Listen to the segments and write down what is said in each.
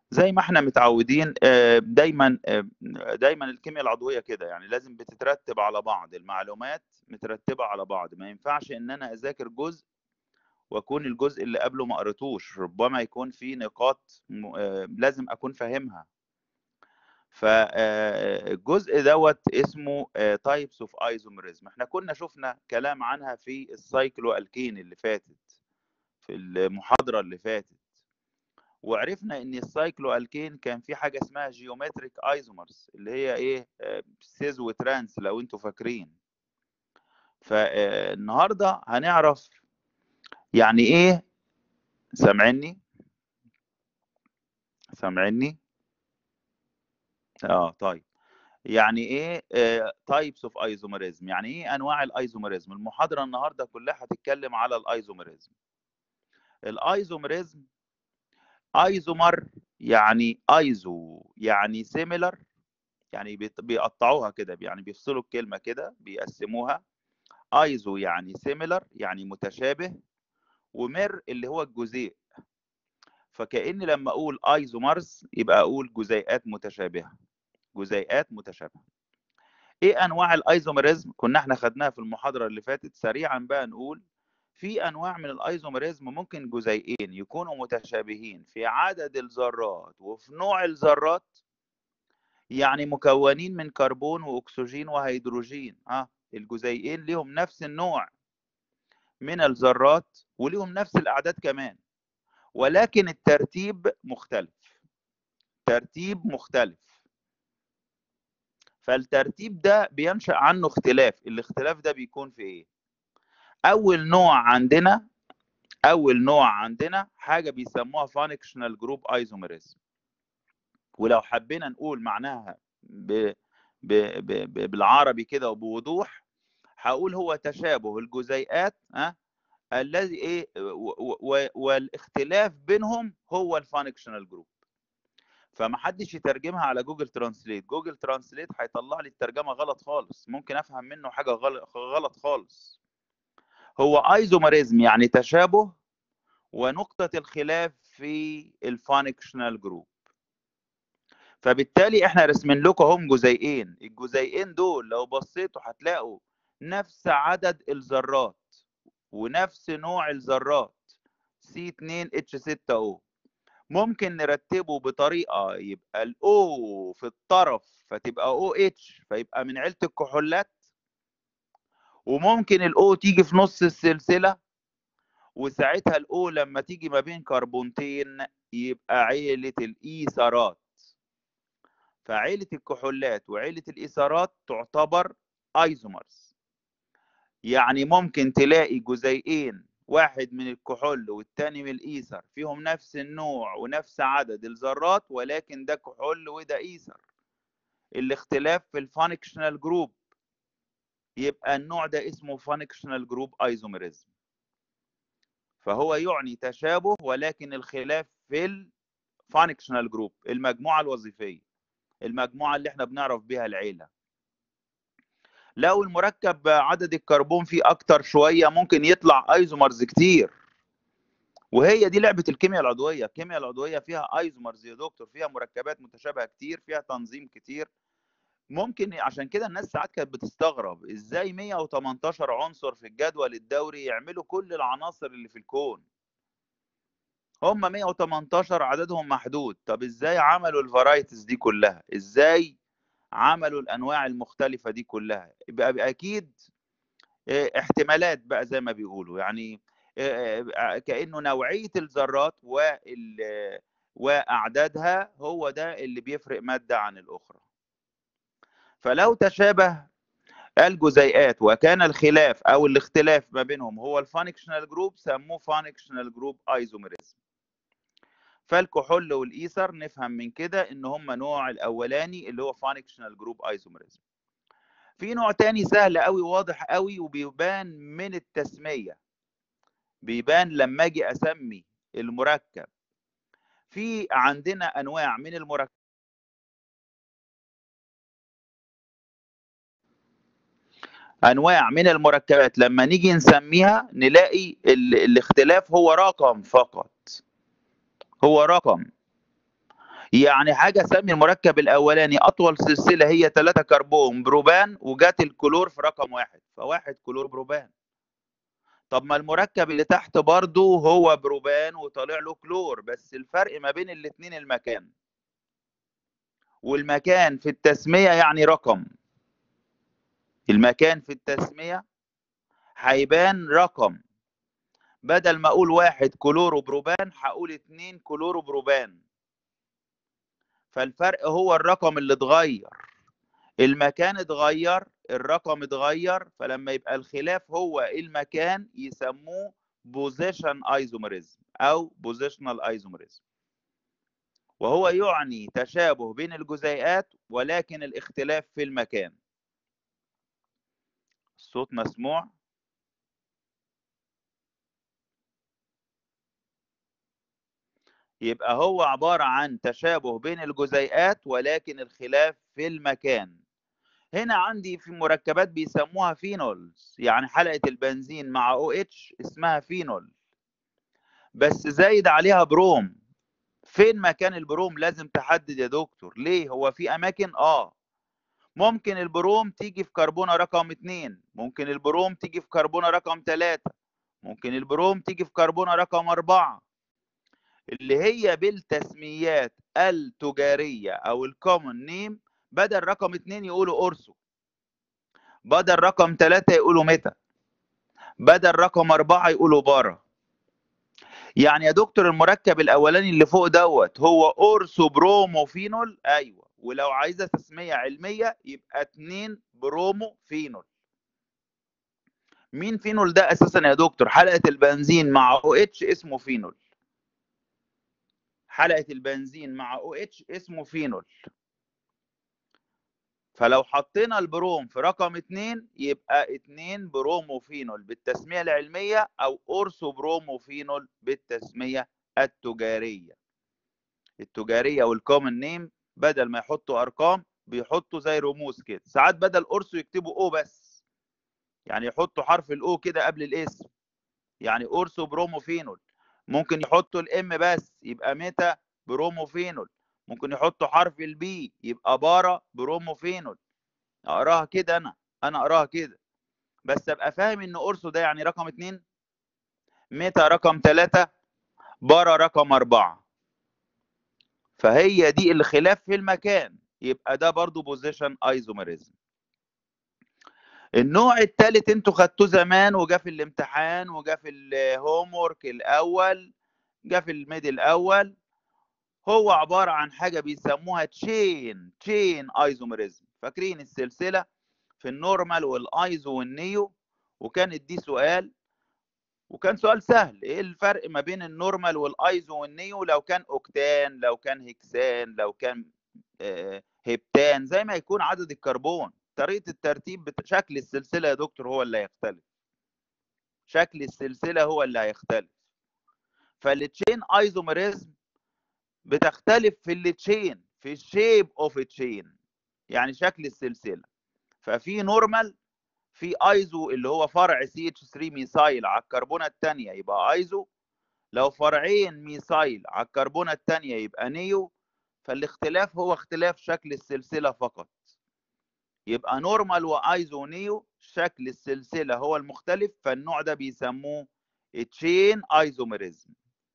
زي ما احنا متعودين آه، دايما آه، دايما الكيمياء العضويه كده يعني لازم بتترتب على بعض المعلومات مترتبه على بعض ما ينفعش ان انا اذاكر جزء واكون الجزء اللي قبله ما قريتوش ربما يكون في نقاط م- آه، لازم اكون فاهمها فالجزء دوت اسمه تايبس اوف ايزوميريزم احنا كنا شفنا كلام عنها في السايكلو الكين اللي فاتت في المحاضره اللي فاتت وعرفنا ان السايكلو الكين كان في حاجه اسمها جيومتريك ايزومرز اللي هي ايه آه، سيز وترانس لو انتوا فاكرين فالنهارده هنعرف يعني ايه سامعني سامعني اه طيب يعني ايه تايبس اوف ايزوميريزم يعني ايه انواع الايزوميريزم المحاضره النهارده كلها هتتكلم على الايزوميريزم الايزوميريزم ايزومر يعني ايزو يعني سيميلر يعني بيط- بيقطعوها كده يعني بيفصلوا الكلمه كده بيقسموها ايزو يعني سيميلر يعني متشابه ومر اللي هو الجزيء فكأني لما اقول ايزومرز يبقى اقول جزيئات متشابهه جزيئات متشابهه ايه انواع الايزوميريزم كنا احنا خدناها في المحاضره اللي فاتت سريعا بقى نقول في انواع من الايزوميريزم ممكن جزيئين يكونوا متشابهين في عدد الذرات وفي نوع الذرات يعني مكونين من كربون واكسجين وهيدروجين ها الجزيئين ليهم نفس النوع من الذرات وليهم نفس الاعداد كمان ولكن الترتيب مختلف ترتيب مختلف فالترتيب ده بينشأ عنه اختلاف الاختلاف ده بيكون في ايه اول نوع عندنا اول نوع عندنا حاجه بيسموها فانكشنال جروب ايزوميريزم ولو حبينا نقول معناها ب... ب... ب... ب... بالعربي كده وبوضوح هقول هو تشابه الجزيئات ها الذي ايه و... و... والاختلاف بينهم هو الفانكشنال جروب فما حدش يترجمها على جوجل ترانسليت جوجل ترانسليت هيطلع لي الترجمه غلط خالص ممكن افهم منه حاجه غلط غلط خالص هو ايزوميريزم يعني تشابه ونقطة الخلاف في الفانكشنال جروب فبالتالي احنا رسمين لكم هم جزيئين الجزيئين دول لو بصيتوا هتلاقوا نفس عدد الذرات ونفس نوع الذرات C2H6O ممكن نرتبه بطريقة يبقى ال O في الطرف فتبقى OH فيبقى من عيلة الكحولات وممكن ال O تيجي في نص السلسلة وساعتها ال O لما تيجي ما بين كربونتين يبقى عيلة الإيثارات فعيلة الكحولات وعيلة الإيثارات تعتبر ايزومرز يعني ممكن تلاقي جزيئين واحد من الكحول والتاني من الإيثر فيهم نفس النوع ونفس عدد الذرات ولكن ده كحول وده إيثر الاختلاف في الفانكشنال جروب يبقى النوع ده اسمه فانكشنال جروب ايزوميريزم فهو يعني تشابه ولكن الخلاف في الفانكشنال جروب المجموعة الوظيفية المجموعة اللي احنا بنعرف بيها العيلة لو المركب عدد الكربون فيه اكتر شوية ممكن يطلع ايزومرز كتير وهي دي لعبة الكيمياء العضوية الكيمياء العضوية فيها ايزومرز يا دكتور فيها مركبات متشابهة كتير فيها تنظيم كتير ممكن عشان كده الناس ساعات كانت بتستغرب ازاي 118 عنصر في الجدول الدوري يعملوا كل العناصر اللي في الكون هم 118 عددهم محدود طب ازاي عملوا الفرايتيز دي كلها ازاي عملوا الانواع المختلفه دي كلها يبقى يبقى اكيد اه، احتمالات بقى زي ما بيقولوا يعني اه، اه، كانه نوعيه الذرات وال واعدادها هو ده اللي بيفرق ماده عن الاخرى فلو تشابه الجزيئات وكان الخلاف او الاختلاف ما بينهم هو الفانكشنال جروب سموه فانكشنال جروب ايزوميريزم فالكحول والايثر نفهم من كده ان هم نوع الاولاني اللي هو فانكشنال جروب ايزوميريزم في نوع تاني سهل قوي واضح قوي وبيبان من التسميه بيبان لما اجي اسمي المركب في عندنا انواع من المركب انواع من المركبات لما نيجي نسميها نلاقي ال... الاختلاف هو رقم فقط هو رقم يعني حاجة سمي المركب الأولاني أطول سلسلة هي 3 كربون بروبان وجات الكلور في رقم واحد فواحد كلور بروبان طب ما المركب اللي تحت برضه هو بروبان وطالع له كلور بس الفرق ما بين الاتنين المكان والمكان في التسمية يعني رقم المكان في التسمية هيبان رقم بدل ما اقول واحد كلورو بروبان هقول اتنين كلورو بروبان فالفرق هو الرقم اللي اتغير المكان اتغير الرقم اتغير فلما يبقى الخلاف هو المكان يسموه بوزيشن ايزوميريزم او بوزيشنال ايزوميريزم وهو يعني تشابه بين الجزيئات ولكن الاختلاف في المكان الصوت مسموع يبقى هو عبارة عن تشابه بين الجزيئات ولكن الخلاف في المكان هنا عندي في مركبات بيسموها فينولز يعني حلقة البنزين مع او اتش اسمها فينول بس زايد عليها بروم فين مكان البروم لازم تحدد يا دكتور ليه هو في اماكن اه ممكن البروم تيجي في كربونة رقم اتنين ممكن البروم تيجي في كربونة رقم تلاتة ممكن البروم تيجي في كربونة رقم أربعة اللي هي بالتسميات التجارية أو الكومن نيم بدل رقم اتنين يقولوا أورسو بدل رقم تلاتة يقولوا ميتا بدل رقم أربعة يقولوا بارا يعني يا دكتور المركب الأولاني اللي فوق دوت هو أورسو برومو فينول أيوه ولو عايزة تسمية علمية يبقى اتنين برومو فينول مين فينول ده أساسا يا دكتور حلقة البنزين مع او اتش اسمه فينول حلقة البنزين مع او اتش اسمه فينول فلو حطينا البروم في رقم اتنين يبقى اتنين بروموفينول بالتسمية العلمية او اورسو بروموفينول بالتسمية التجارية التجارية والكومن نيم بدل ما يحطوا ارقام بيحطوا زي رموز كده ساعات بدل اورسو يكتبوا او بس يعني يحطوا حرف الاو كده قبل الاسم يعني اورسو بروموفينول ممكن يحطوا الام بس يبقى ميتا بروموفينول ممكن يحطوا حرف البي يبقى بارا بروموفينول اقراها كده انا انا اقراها كده بس ابقى فاهم ان اورسو ده يعني رقم اتنين ميتا رقم تلاتة بارا رقم اربعة فهي دي الخلاف في المكان يبقى ده برضو بوزيشن ايزوميريزم النوع الثالث انتوا خدتوه زمان وجا في الامتحان وجا في الهوم ورك الاول جا في الميد الاول هو عباره عن حاجه بيسموها تشين تشين ايزوميريزم فاكرين السلسله في النورمال والايزو والنيو وكانت دي سؤال وكان سؤال سهل ايه الفرق ما بين النورمال والايزو والنيو لو كان اوكتان لو كان هكسان لو كان آه هبتان زي ما يكون عدد الكربون طريقه الترتيب بت... شكل السلسله يا دكتور هو اللي هيختلف شكل السلسله هو اللي هيختلف فالتشين ايزوميريزم بتختلف في التشين في الشيب اوف تشين يعني شكل السلسله ففي نورمال في ايزو اللي هو فرع سي اتش 3 ميثايل على الكربونه الثانيه يبقى ايزو لو فرعين ميثايل على الكربونه الثانيه يبقى نيو فالاختلاف هو اختلاف شكل السلسله فقط يبقى نورمال وايزو نيو شكل السلسله هو المختلف فالنوع ده بيسموه تشين ايزوميريزم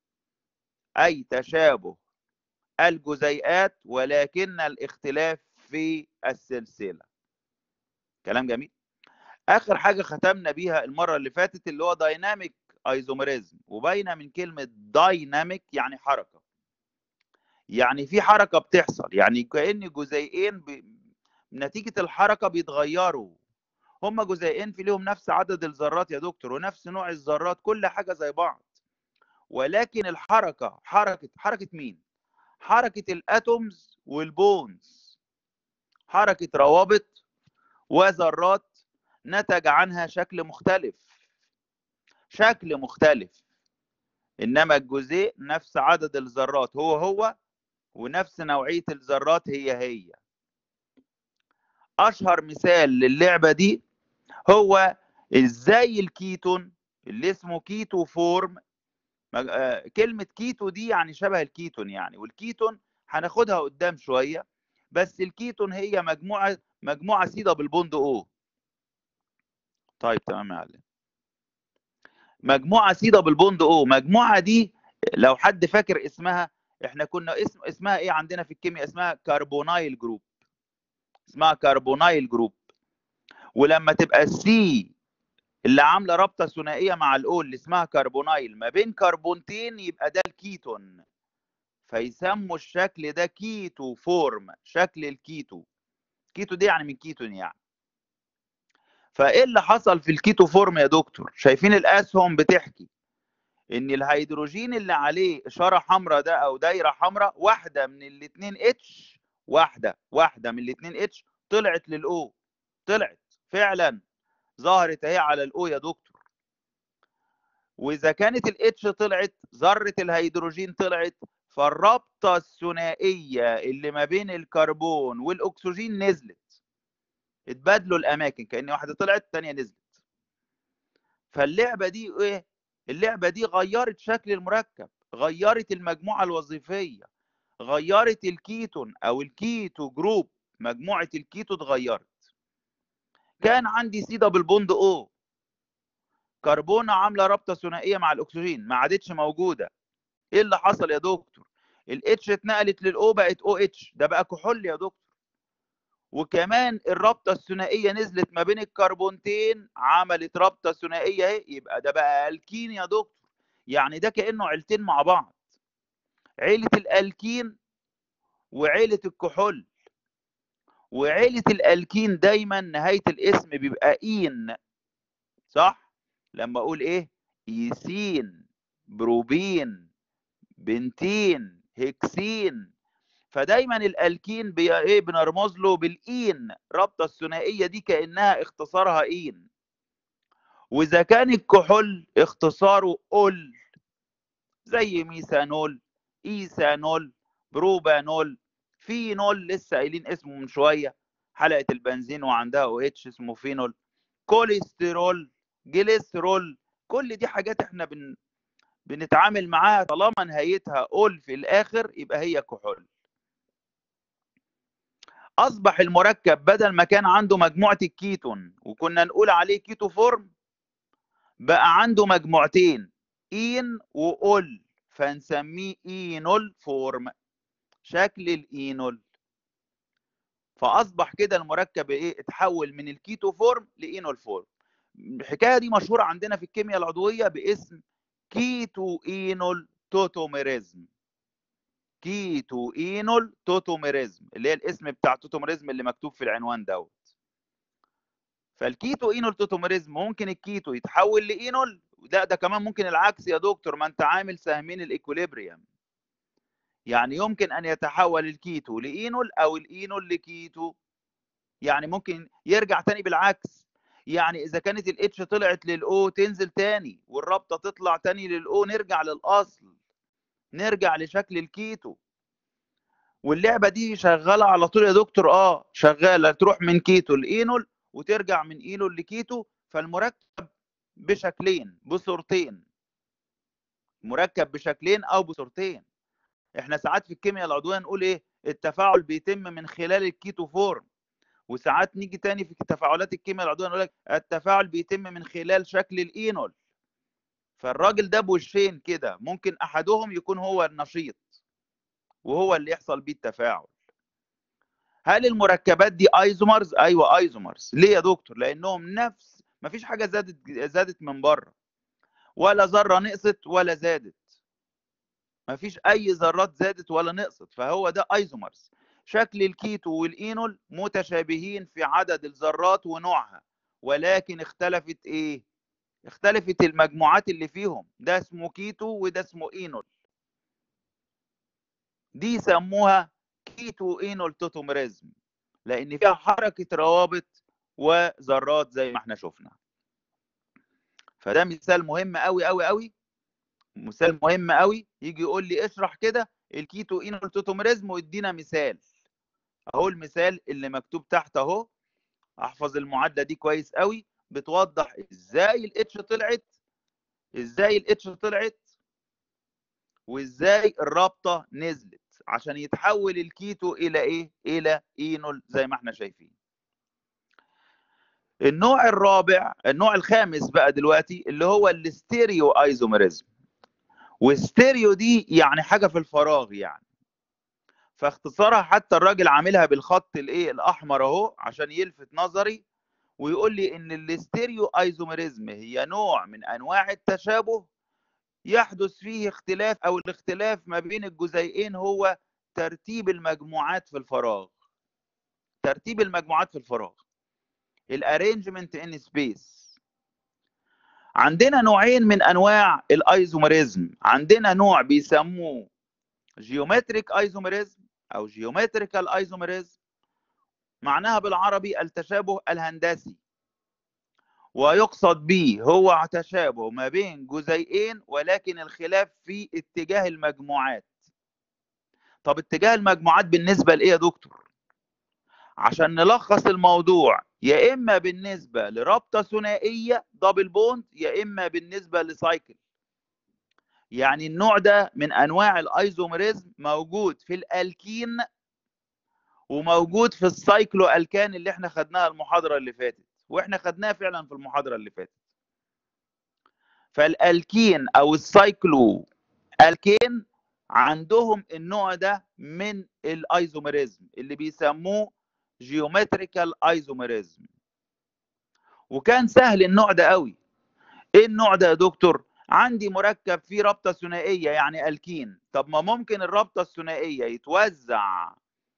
اي تشابه الجزيئات ولكن الاختلاف في السلسله كلام جميل اخر حاجه ختمنا بيها المره اللي فاتت اللي هو دايناميك ايزوميريزم وباينه من كلمه دايناميك يعني حركه يعني في حركه بتحصل يعني كان جزيئين ب... نتيجه الحركه بيتغيروا هما جزيئين في ليهم نفس عدد الذرات يا دكتور ونفس نوع الذرات كل حاجه زي بعض ولكن الحركه حركه حركه مين حركه الاتومز والبونز حركه روابط وذرات نتج عنها شكل مختلف شكل مختلف انما الجزيء نفس عدد الذرات هو هو ونفس نوعيه الذرات هي هي اشهر مثال للعبه دي هو ازاي الكيتون اللي اسمه كيتو فورم كلمه كيتو دي يعني شبه الكيتون يعني والكيتون هناخدها قدام شويه بس الكيتون هي مجموعه مجموعه سي دبل بوند او طيب تمام يا معلم مجموعه سي دبل بوند او مجموعه دي لو حد فاكر اسمها احنا كنا اسم اسمها ايه عندنا في الكيمياء اسمها كربونايل جروب اسمها كربونايل جروب ولما تبقى السي اللي عامله رابطه ثنائيه مع الاو اللي اسمها كربونايل ما بين كربونتين يبقى ده الكيتون فيسموا الشكل ده كيتو فورم شكل الكيتو كيتو دي يعني من كيتون يعني فايه اللي حصل في الكيتو فورم يا دكتور شايفين الاسهم بتحكي ان الهيدروجين اللي عليه اشاره حمراء ده او دايره حمراء واحده من الاثنين اتش واحده واحده من الاثنين اتش طلعت للاو طلعت فعلا ظهرت اهي على الاو يا دكتور واذا كانت الاتش طلعت ذره الهيدروجين طلعت فالرابطه الثنائيه اللي ما بين الكربون والاكسجين نزلت اتبادلوا الاماكن كان واحده طلعت الثانيه نزلت فاللعبه دي ايه اللعبه دي غيرت شكل المركب غيرت المجموعه الوظيفيه غيرت الكيتون او الكيتو جروب مجموعه الكيتو اتغيرت كان عندي سي دبل بوند او كربونه عامله رابطه ثنائيه مع الاكسجين ما عادتش موجوده ايه اللي حصل يا دكتور الاتش اتنقلت للاو بقت او اتش ده بقى كحول يا دكتور وكمان الرابطه الثنائيه نزلت ما بين الكربونتين عملت رابطه ثنائيه اهي يبقى ده بقى الكين يا دكتور يعني ده كانه عيلتين مع بعض عيله الالكين وعيله الكحول وعيله الالكين دايما نهايه الاسم بيبقى اين صح لما اقول ايه ايسين بروبين بنتين هكسين فدايما الالكين بي ايه بنرمز له بالاين رابطه الثنائيه دي كانها اختصارها اين واذا كان الكحول اختصاره اول زي ميثانول ايثانول بروبانول فينول لسه قايلين اسمه من شويه حلقه البنزين وعندها او اتش اسمه فينول كوليسترول جليسرول كل دي حاجات احنا بن بنتعامل معاها طالما نهايتها اول في الاخر يبقى هي كحول اصبح المركب بدل ما كان عنده مجموعه الكيتون وكنا نقول عليه كيتو فورم بقى عنده مجموعتين اين واول فنسميه اينول فورم شكل الاينول فاصبح كده المركب ايه اتحول من الكيتو فورم لاينول فورم الحكايه دي مشهوره عندنا في الكيمياء العضويه باسم كيتو اينول توتوميريزم كيتو اينول توتوميريزم اللي هي الاسم بتاع توتوميريزم اللي مكتوب في العنوان دوت فالكيتو اينول توتوميريزم ممكن الكيتو يتحول لاينول لا ده كمان ممكن العكس يا دكتور ما انت عامل سهمين الايكوليبريم يعني يمكن ان يتحول الكيتو لاينول او الاينول لكيتو يعني ممكن يرجع تاني بالعكس يعني اذا كانت الاتش طلعت للاو تنزل تاني والرابطه تطلع تاني للاو نرجع للاصل نرجع لشكل الكيتو واللعبه دي شغاله على طول يا دكتور اه شغاله تروح من كيتو لاينول وترجع من اينول لكيتو فالمركب بشكلين بصورتين مركب بشكلين او بصورتين احنا ساعات في الكيمياء العضويه نقول ايه التفاعل بيتم من خلال الكيتو فورم وساعات نيجي تاني في تفاعلات الكيمياء العضويه نقول لك التفاعل بيتم من خلال شكل الاينول فالراجل ده بوشين كده ممكن احدهم يكون هو النشيط وهو اللي يحصل بيه التفاعل هل المركبات دي ايزومرز ايوه ايزومرز ليه يا دكتور لانهم نفس مفيش حاجه زادت زادت من بره ولا ذره نقصت ولا زادت مفيش اي ذرات زادت ولا نقصت فهو ده ايزومرز شكل الكيتو والاينول متشابهين في عدد الذرات ونوعها ولكن اختلفت ايه اختلفت المجموعات اللي فيهم ده اسمه كيتو وده اسمه اينول دي سموها كيتو اينول توتوميريزم لان فيها حركه روابط وذرات زي ما احنا شفنا فده مثال مهم قوي قوي قوي مثال مهم قوي يجي يقول لي اشرح كده الكيتو اينول توتوميريزم وادينا مثال اهو المثال اللي مكتوب تحت اهو احفظ المعادله دي كويس قوي بتوضح ازاي الاتش طلعت ازاي الاتش طلعت وازاي الرابطه نزلت عشان يتحول الكيتو الى ايه الى اينول زي ما احنا شايفين النوع الرابع النوع الخامس بقى دلوقتي اللي هو الستيريو ايزوميريزم والستيريو دي يعني حاجه في الفراغ يعني فاختصارها حتى الراجل عاملها بالخط الايه الاحمر اهو عشان يلفت نظري ويقول لي ان الاستيريو ايزوميريزم هي نوع من انواع التشابه يحدث فيه اختلاف او الاختلاف ما بين الجزيئين هو ترتيب المجموعات في الفراغ ترتيب المجموعات في الفراغ الارينجمنت ان سبيس عندنا نوعين من انواع الايزوميريزم عندنا نوع بيسموه جيومتريك ايزوميريزم او جيومتريكال ايزوميريزم معناها بالعربي التشابه الهندسي ويقصد به هو تشابه ما بين جزيئين ولكن الخلاف في اتجاه المجموعات طب اتجاه المجموعات بالنسبه لايه يا دكتور عشان نلخص الموضوع يا اما بالنسبه لرابطه ثنائيه دبل بوند يا اما بالنسبه لسايكل يعني النوع ده من انواع الايزوميريزم موجود في الالكين وموجود في السايكلو الكان اللي احنا خدناها المحاضره اللي فاتت واحنا خدناها فعلا في المحاضره اللي فاتت فالالكين او السايكلو الكين عندهم النوع ده من الايزوميريزم اللي بيسموه جيومتريكال ايزوميريزم وكان سهل النوع ده قوي ايه النوع ده يا دكتور عندي مركب فيه رابطه ثنائيه يعني الكين طب ما ممكن الرابطه الثنائيه يتوزع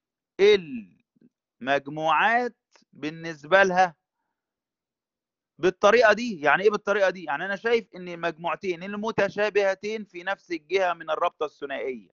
المجموعات بالنسبه لها بالطريقه دي يعني ايه بالطريقه دي يعني انا شايف ان المجموعتين المتشابهتين في نفس الجهه من الرابطه الثنائيه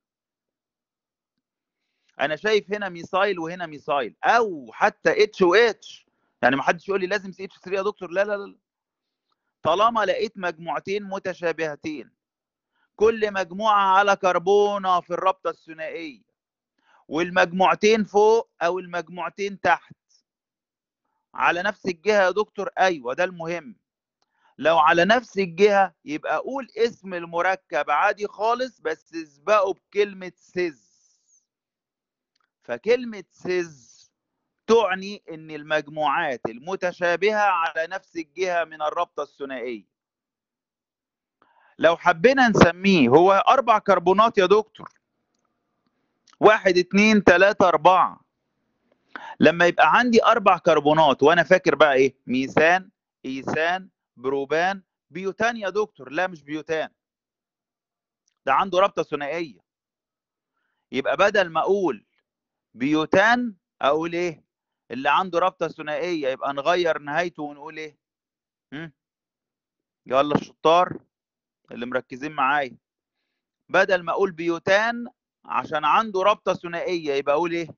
انا شايف هنا ميسايل وهنا ميسايل او حتى اتش و اتش يعني ما حدش يقول لي لازم سي اتش 3 يا دكتور لا لا لا طالما لقيت مجموعتين متشابهتين كل مجموعه على كربونه في الرابطه الثنائيه والمجموعتين فوق او المجموعتين تحت على نفس الجهه يا دكتور ايوه ده المهم لو على نفس الجهه يبقى قول اسم المركب عادي خالص بس اسبقه بكلمه سيز فكلمه سيز تعني ان المجموعات المتشابهه على نفس الجهه من الرابطه الثنائيه لو حبينا نسميه هو اربع كربونات يا دكتور واحد اتنين تلاتة اربعة لما يبقى عندي اربع كربونات وانا فاكر بقى ايه ميثان ايثان بروبان بيوتان يا دكتور لا مش بيوتان ده عنده رابطه ثنائيه يبقى بدل ما اقول بيوتان اقول ايه اللي عنده رابطه ثنائيه يبقى نغير نهايته ونقول ايه هم؟ يلا الشطار اللي مركزين معايا بدل ما اقول بيوتان عشان عنده رابطه ثنائيه يبقى اقول ايه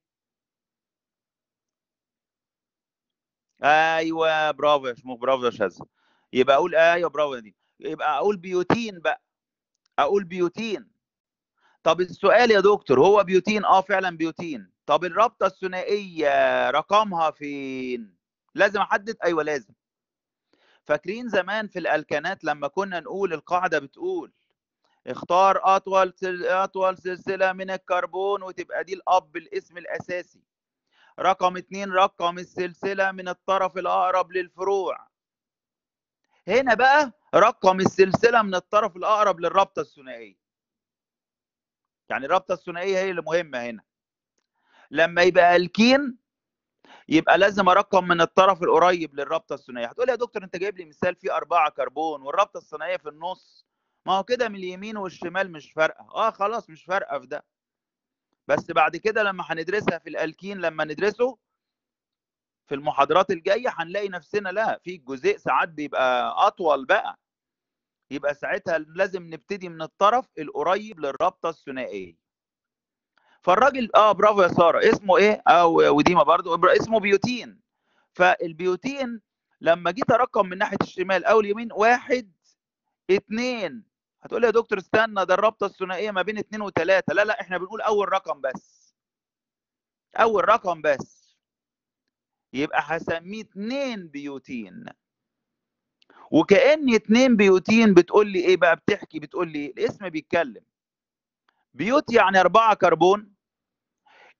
ايوه برافو يا شموخ برافو يا شاذ يبقى اقول ايوه برافو دي يبقى اقول بيوتين بقى اقول بيوتين طب السؤال يا دكتور هو بيوتين اه فعلا بيوتين طب الرابطه الثنائيه رقمها فين لازم احدد ايوه لازم فاكرين زمان في الالكانات لما كنا نقول القاعده بتقول اختار اطول سل... اطول سلسله من الكربون وتبقى دي الاب الاسم الاساسي رقم اتنين رقم السلسله من الطرف الاقرب للفروع هنا بقى رقم السلسله من الطرف الاقرب للرابطه الثنائيه يعني الرابطه الثنائيه هي اللي مهمه هنا لما يبقى الكين يبقى لازم ارقم من الطرف القريب للرابطه الثنائيه هتقول يا دكتور انت جايب لي مثال فيه أربعة كربون والرابطه الثنائيه في النص ما هو كده من اليمين والشمال مش فارقه اه خلاص مش فارقه في ده بس بعد كده لما هندرسها في الالكين لما ندرسه في المحاضرات الجايه هنلاقي نفسنا لا في جزء ساعات بيبقى اطول بقى يبقى ساعتها لازم نبتدي من الطرف القريب للرابطه الثنائيه فالراجل اه برافو يا ساره اسمه ايه او وديما برضو اسمه بيوتين فالبيوتين لما جيت ارقم من ناحيه الشمال او اليمين واحد اتنين هتقول لي يا دكتور استنى ده الرابطه الثنائيه ما بين اتنين وتلاته لا لا احنا بنقول اول رقم بس اول رقم بس يبقى هسميه اتنين بيوتين وكأن اتنين بيوتين بتقول لي ايه بقى بتحكي بتقول لي الاسم بيتكلم بيوت يعني أربعة كربون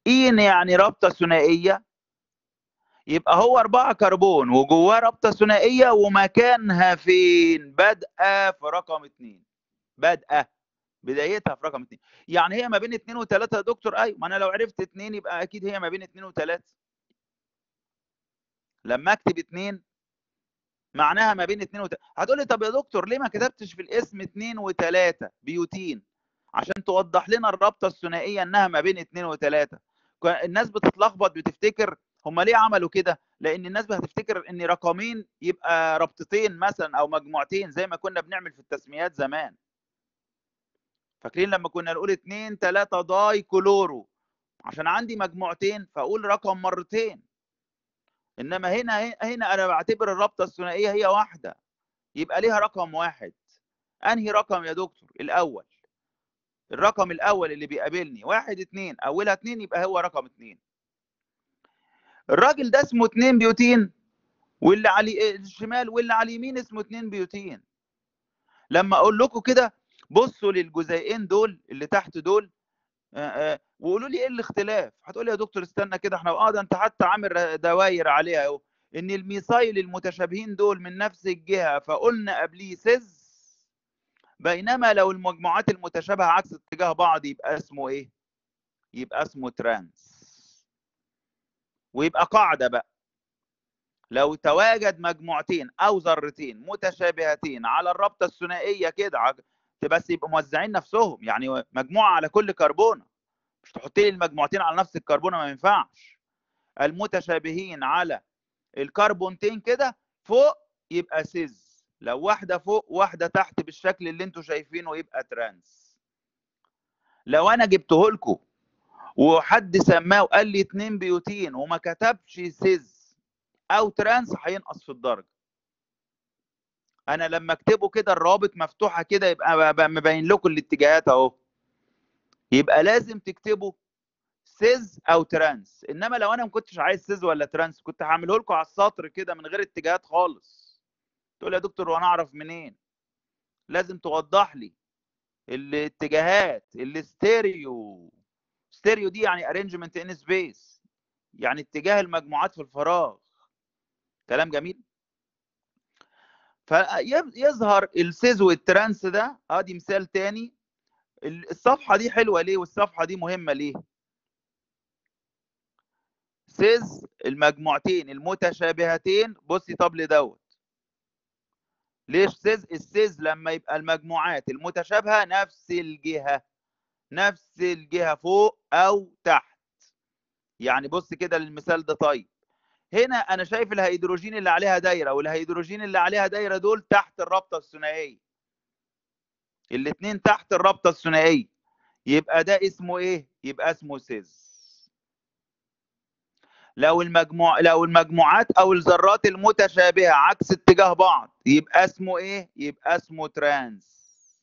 إين يعني رابطة ثنائية يبقى هو أربعة كربون وجواه رابطة ثنائية ومكانها فين؟ بادئة في رقم اتنين بادئة بدايتها في رقم اتنين يعني هي ما بين اتنين وتلاتة يا دكتور أيوة ما أنا لو عرفت اتنين يبقى أكيد هي ما بين اتنين وتلاتة لما أكتب اتنين معناها ما بين اتنين وتلاتة هتقول لي طب يا دكتور ليه ما كتبتش في الاسم اتنين وتلاتة بيوتين عشان توضح لنا الرابطة الثنائية إنها ما بين اتنين وتلاتة الناس بتتلخبط بتفتكر هم ليه عملوا كده؟ لأن الناس هتفتكر إن رقمين يبقى رابطتين مثلا أو مجموعتين زي ما كنا بنعمل في التسميات زمان. فاكرين لما كنا نقول اتنين تلاتة داي كلورو عشان عندي مجموعتين فأقول رقم مرتين. إنما هنا هنا أنا بعتبر الرابطة الثنائية هي واحدة يبقى ليها رقم واحد. أنهي رقم يا دكتور؟ الأول. الرقم الأول اللي بيقابلني واحد اتنين أولها اتنين يبقى هو رقم اتنين. الراجل ده اسمه اتنين بيوتين واللي على الشمال واللي على اليمين اسمه اتنين بيوتين لما اقول لكم كده بصوا للجزيئين دول اللي تحت دول وقولوا لي ايه الاختلاف هتقول لي يا دكتور استنى كده احنا اه ده انت حتى عامل دواير عليها اهو ان الميثايل المتشابهين دول من نفس الجهه فقلنا قبليه سيز بينما لو المجموعات المتشابهه عكس اتجاه بعض يبقى اسمه ايه يبقى اسمه ترانس ويبقى قاعدة بقى لو تواجد مجموعتين أو ذرتين متشابهتين على الرابطة الثنائية كده بس يبقوا موزعين نفسهم يعني مجموعة على كل كربونة مش تحط لي المجموعتين على نفس الكربونة ما ينفعش المتشابهين على الكربونتين كده فوق يبقى سيز لو واحدة فوق واحدة تحت بالشكل اللي انتوا شايفينه يبقى ترانس لو انا جبته لكم وحد سماه وقال لي اتنين بيوتين وما كتبش سيز او ترانس هينقص في الدرجه انا لما اكتبه كده الروابط مفتوحه كده يبقى مبين لكم الاتجاهات اهو يبقى لازم تكتبوا سيز او ترانس انما لو انا ما كنتش عايز سيز ولا ترانس كنت هعمله لكم على السطر كده من غير اتجاهات خالص تقول يا دكتور وانا اعرف منين لازم توضح لي الاتجاهات الاستيريو ستيريو دي يعني ارينجمنت ان سبيس يعني اتجاه المجموعات في الفراغ كلام جميل فيظهر السيز والترانس ده ادي مثال تاني الصفحه دي حلوه ليه والصفحه دي مهمه ليه سيز المجموعتين المتشابهتين بصي طب لدوت ليش سيز السيز لما يبقى المجموعات المتشابهه نفس الجهه نفس الجهه فوق او تحت يعني بص كده للمثال ده طيب هنا انا شايف الهيدروجين اللي عليها دايره والهيدروجين اللي عليها دايره دول تحت الرابطه الثنائيه الاثنين تحت الرابطه الثنائيه يبقى ده اسمه ايه يبقى اسمه سيز لو المجموع لو المجموعات او الذرات المتشابهه عكس اتجاه بعض يبقى اسمه ايه يبقى اسمه ترانس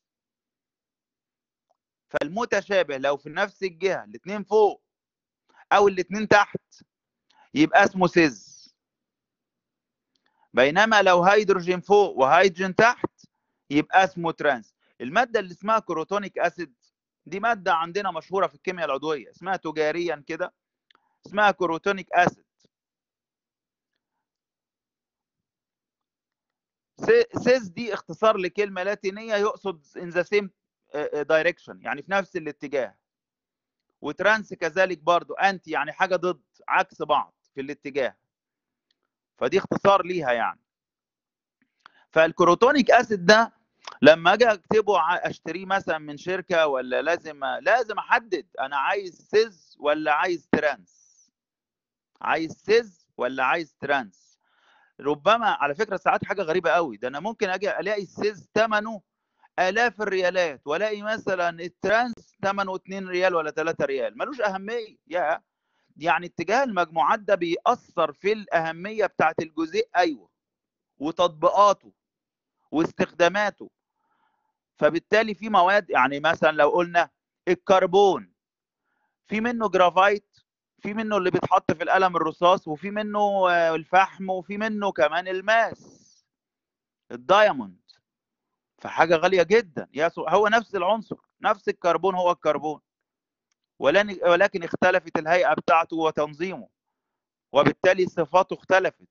فالمتشابه لو في نفس الجهه الاثنين فوق او الاثنين تحت يبقى اسمه سيز بينما لو هيدروجين فوق وهيدروجين تحت يبقى اسمه ترانس الماده اللي اسمها كروتونيك اسيد دي ماده عندنا مشهوره في الكيمياء العضويه اسمها تجاريا كده اسمها كروتونيك اسيد سيز دي اختصار لكلمه لاتينيه يقصد in the same direction يعني في نفس الاتجاه وترانس كذلك برضو انتي يعني حاجه ضد عكس بعض في الاتجاه فدي اختصار ليها يعني فالكروتونيك اسيد ده لما اجي اكتبه اشتريه مثلا من شركه ولا لازم لازم احدد انا عايز سيز ولا عايز ترانس عايز سيز ولا عايز ترانس ربما على فكره ساعات حاجه غريبه قوي ده انا ممكن اجي الاقي السيز ثمنه الاف الريالات والاقي مثلا الترانس ثمنه 2 ريال ولا 3 ريال ملوش اهميه يا يعني اتجاه المجموعات ده بيأثر في الاهميه بتاعت الجزيء ايوه وتطبيقاته واستخداماته فبالتالي في مواد يعني مثلا لو قلنا الكربون في منه جرافايت في منه اللي بيتحط في القلم الرصاص وفي منه الفحم وفي منه كمان الماس الدايموند فحاجه غاليه جدا يا هو نفس العنصر نفس الكربون هو الكربون ولكن اختلفت الهيئة بتاعته وتنظيمه وبالتالي صفاته اختلفت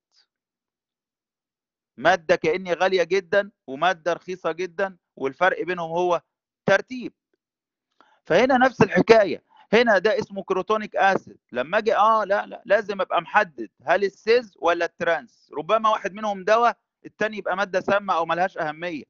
مادة كأني غالية جدا ومادة رخيصة جدا والفرق بينهم هو ترتيب فهنا نفس الحكاية هنا ده اسمه كروتونيك اسيد لما اجي اه لا لا لازم ابقى محدد هل السيز ولا الترانس ربما واحد منهم دواء التاني يبقى ماده سامه او ملهاش اهميه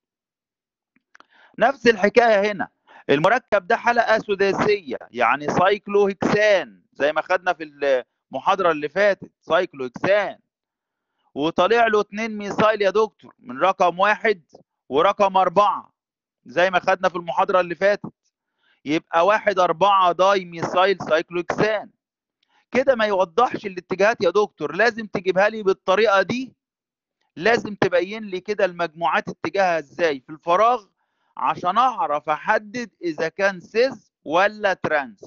نفس الحكايه هنا المركب ده حلقه سداسيه يعني سايكلوهكسان زي ما خدنا في المحاضره اللي فاتت سايكلوهكسان وطالع له اتنين ميثايل يا دكتور من رقم واحد ورقم أربعة زي ما خدنا في المحاضرة اللي فاتت يبقى واحد أربعة داي ميثايل سايكلوكسان كده ما يوضحش الاتجاهات يا دكتور لازم تجيبها لي بالطريقة دي لازم تبين لي كده المجموعات اتجاهها ازاي في الفراغ عشان اعرف احدد اذا كان سيز ولا ترانس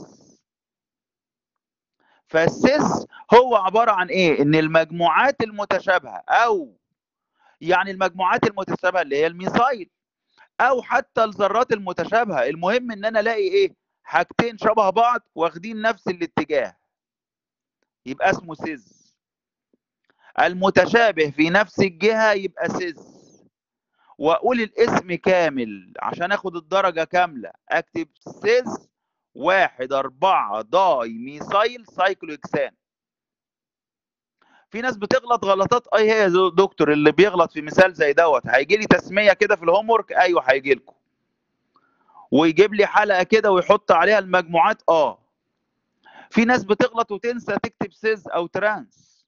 فالسيس هو عبارة عن ايه ان المجموعات المتشابهة او يعني المجموعات المتشابهة اللي هي الميثايل او حتى الذرات المتشابهة المهم ان انا الاقي ايه حاجتين شبه بعض واخدين نفس الاتجاه يبقى اسمه سيز المتشابه في نفس الجهة يبقى سيز واقول الاسم كامل عشان اخد الدرجة كاملة اكتب سيز واحد أربعة داي ميثايل سايكلوكسان في ناس بتغلط غلطات اي هي يا دكتور اللي بيغلط في مثال زي دوت هيجي لي تسميه كده في الهوم ورك ايوه هيجي لكم ويجيب لي حلقه كده ويحط عليها المجموعات اه في ناس بتغلط وتنسى تكتب سيز او ترانس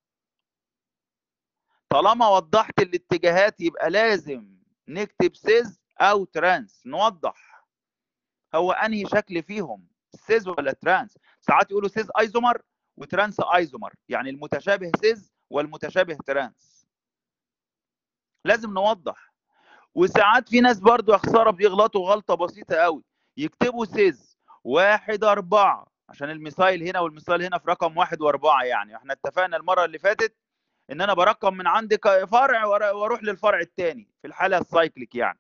طالما وضحت الاتجاهات يبقى لازم نكتب سيز او ترانس نوضح هو انهي شكل فيهم سيز ولا ترانس ساعات يقولوا سيز ايزومر وترانس ايزومر يعني المتشابه سيز والمتشابه ترانس لازم نوضح وساعات في ناس برضو يا خساره بيغلطوا غلطه بسيطه قوي يكتبوا سيز واحد أربعة عشان المثال هنا والمثال هنا في رقم واحد وأربعة يعني احنا اتفقنا المرة اللي فاتت إن أنا برقم من عندي فرع وأروح للفرع الثاني في الحالة السايكليك يعني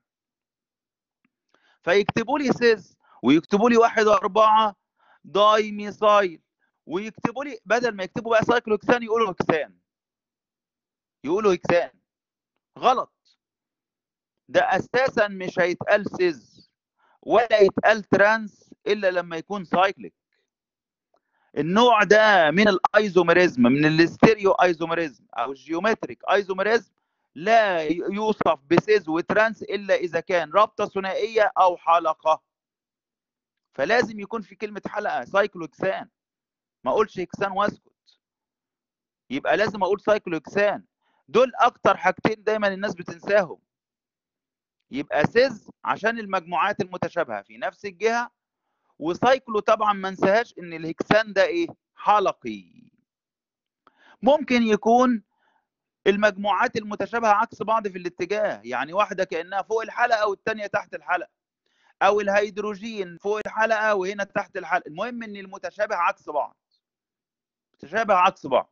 فيكتبوا لي سيز ويكتبوا لي واحد وأربعة داي ميثايل ويكتبوا لي بدل ما يكتبوا بقى سايكلوكسان يقولوا هكسان يقولوا هكسان غلط ده اساسا مش هيتقال سيز ولا يتقال ترانس الا لما يكون سايكليك النوع ده من الايزوميريزم من الاستيريو ايزوميريزم او الجيومتريك ايزوميريزم لا يوصف بسيز وترانس الا اذا كان رابطه ثنائيه او حلقه فلازم يكون في كلمه حلقه سايكلوكسان ما اقولش هكسان واسكت يبقى لازم اقول سايكلوكسان دول اكتر حاجتين دايما الناس بتنساهم يبقى سيز عشان المجموعات المتشابهه في نفس الجهه وسايكلو طبعا ما انساهاش ان الهكسان ده ايه حلقي ممكن يكون المجموعات المتشابهه عكس بعض في الاتجاه يعني واحده كانها فوق الحلقه والثانيه تحت الحلقه او الهيدروجين فوق الحلقه وهنا تحت الحلقه المهم ان المتشابه عكس بعض متشابه عكس بعض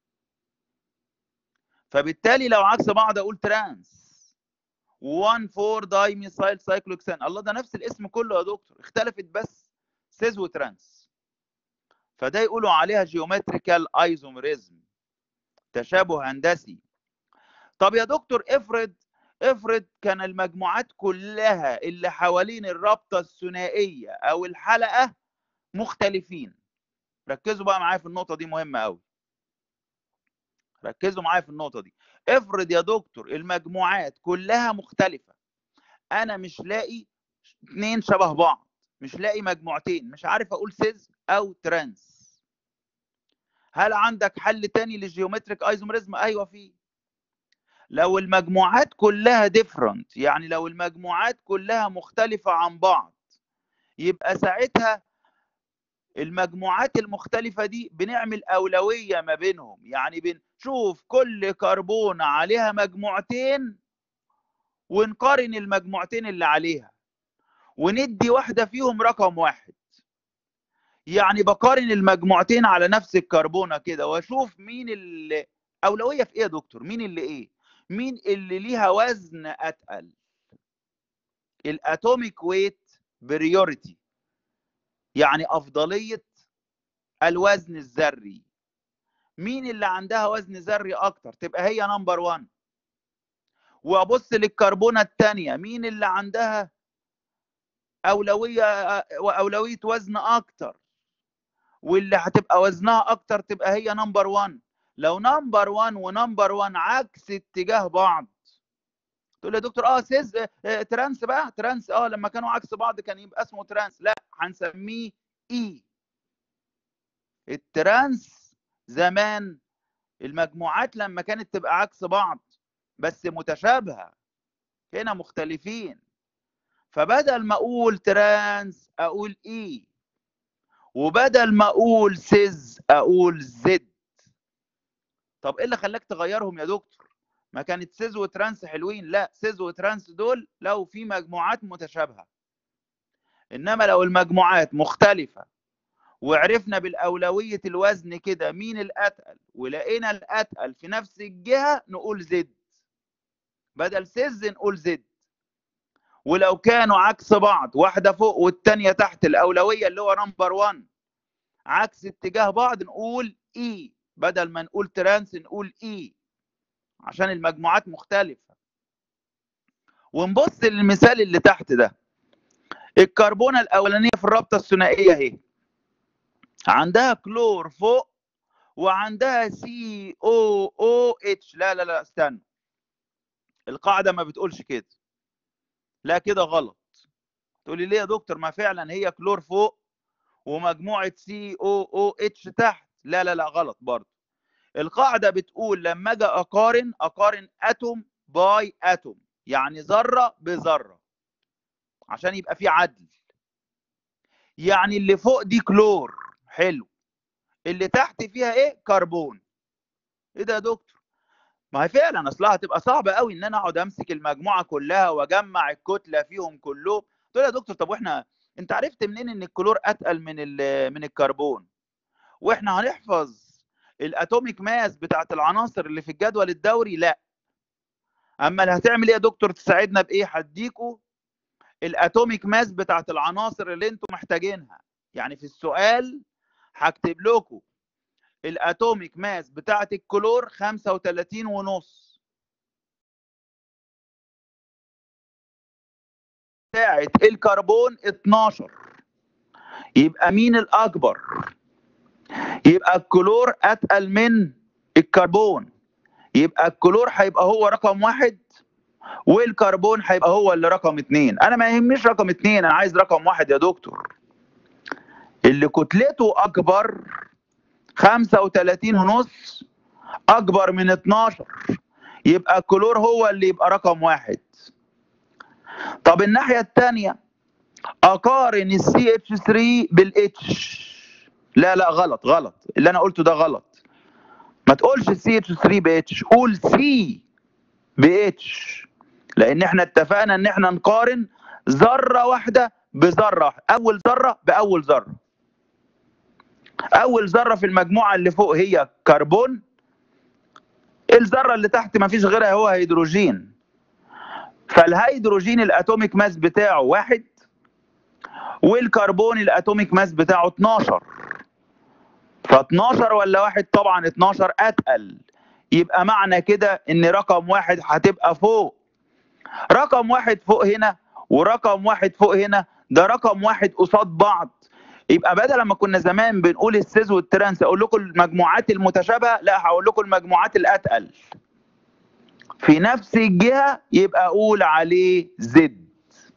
فبالتالي لو عكس بعض اقول ترانس 1 4 داي ميثايل سايكلوكسان الله ده نفس الاسم كله يا دكتور اختلفت بس سيز وترانس فده يقولوا عليها جيومتريكال ايزوميريزم تشابه هندسي طب يا دكتور افرض افرض كان المجموعات كلها اللي حوالين الرابطه الثنائيه او الحلقه مختلفين ركزوا بقى معايا في النقطه دي مهمه قوي ركزوا معايا في النقطه دي افرض يا دكتور المجموعات كلها مختلفه انا مش لاقي اتنين شبه بعض مش لاقي مجموعتين مش عارف اقول سيز او ترانس هل عندك حل تاني للجيومتريك ايزوميريزم ايوه في لو المجموعات كلها ديفرنت يعني لو المجموعات كلها مختلفه عن بعض يبقى ساعتها المجموعات المختلفة دي بنعمل أولوية ما بينهم يعني بنشوف كل كربونة عليها مجموعتين ونقارن المجموعتين اللي عليها وندي واحدة فيهم رقم واحد يعني بقارن المجموعتين على نفس الكربونة كده واشوف مين اللي أولوية في إيه يا دكتور مين اللي إيه مين اللي ليها وزن أتقل الأتوميك ويت بريوريتي يعني افضليه الوزن الذري مين اللي عندها وزن ذري اكتر تبقى هي نمبر 1 وابص للكربونه الثانيه مين اللي عندها اولويه واولويه وزن اكتر واللي هتبقى وزنها اكتر تبقى هي نمبر 1 لو نمبر 1 ونمبر 1 عكس اتجاه بعض تقول لي يا دكتور اه سيز اه ترانس بقى ترانس اه لما كانوا عكس بعض كان يبقى اسمه ترانس لا هنسميه اي الترانس زمان المجموعات لما كانت تبقى عكس بعض بس متشابهه هنا مختلفين فبدل ما اقول ترانس اقول اي وبدل ما اقول سيز اقول زد طب ايه اللي خلاك تغيرهم يا دكتور ما كانت سيز وترانس حلوين لا سيز وترانس دول لو في مجموعات متشابهه انما لو المجموعات مختلفه وعرفنا بالاولويه الوزن كده مين الاتقل ولقينا الاتقل في نفس الجهه نقول زد بدل سيز نقول زد ولو كانوا عكس بعض واحده فوق والثانيه تحت الاولويه اللي هو نمبر 1 عكس اتجاه بعض نقول اي بدل ما نقول ترانس نقول اي عشان المجموعات مختلفه ونبص للمثال اللي تحت ده الكربونه الاولانيه في الرابطه الثنائيه اهي عندها كلور فوق وعندها سي او او اتش لا لا لا استنى القاعده ما بتقولش كده لا كده غلط تقولي ليه يا دكتور ما فعلا هي كلور فوق ومجموعه سي او او اتش تحت لا لا لا غلط برضه القاعده بتقول لما اجي اقارن اقارن اتوم باي اتوم يعني ذره بذره عشان يبقى في عدل يعني اللي فوق دي كلور حلو اللي تحت فيها ايه كربون ايه ده يا دكتور ما هي فعلا اصلها هتبقى صعبه قوي ان انا اقعد امسك المجموعه كلها واجمع الكتله فيهم كلهم تقول يا دكتور طب واحنا انت عرفت منين ان الكلور اتقل من من الكربون واحنا هنحفظ الاتوميك ماس بتاعت العناصر اللي في الجدول الدوري لا اما اللي هتعمل ايه يا دكتور تساعدنا بايه هديكوا الاتوميك ماس بتاعت العناصر اللي انتم محتاجينها يعني في السؤال هكتب لكم الاتوميك ماس بتاعت الكلور 35 ونص بتاعت الكربون 12 يبقى مين الاكبر يبقى الكلور اتقل من الكربون يبقى الكلور هيبقى هو رقم واحد والكربون هيبقى هو اللي رقم اتنين انا ما يهمنيش رقم اتنين انا عايز رقم واحد يا دكتور اللي كتلته اكبر 35 ونص اكبر من 12 يبقى الكلور هو اللي يبقى رقم واحد طب الناحيه الثانيه اقارن السي اتش 3 بالاتش لا لا غلط غلط اللي انا قلته ده غلط ما تقولش سي اتش 3 باتش قول سي باتش لان احنا اتفقنا ان احنا نقارن ذره واحده بذره اول ذره باول ذره اول ذره في المجموعه اللي فوق هي كربون الذره اللي تحت ما فيش غيرها هو هيدروجين فالهيدروجين الاتوميك ماس بتاعه واحد والكربون الاتوميك ماس بتاعه 12 ف 12 ولا واحد طبعا 12 اتقل يبقى معنى كده ان رقم واحد هتبقى فوق رقم واحد فوق هنا ورقم واحد فوق هنا ده رقم واحد قصاد بعض يبقى بدل ما كنا زمان بنقول السيز والترانس اقول لكم المجموعات المتشابهه لا هقول لكم المجموعات الاتقل في نفس الجهه يبقى اقول عليه زد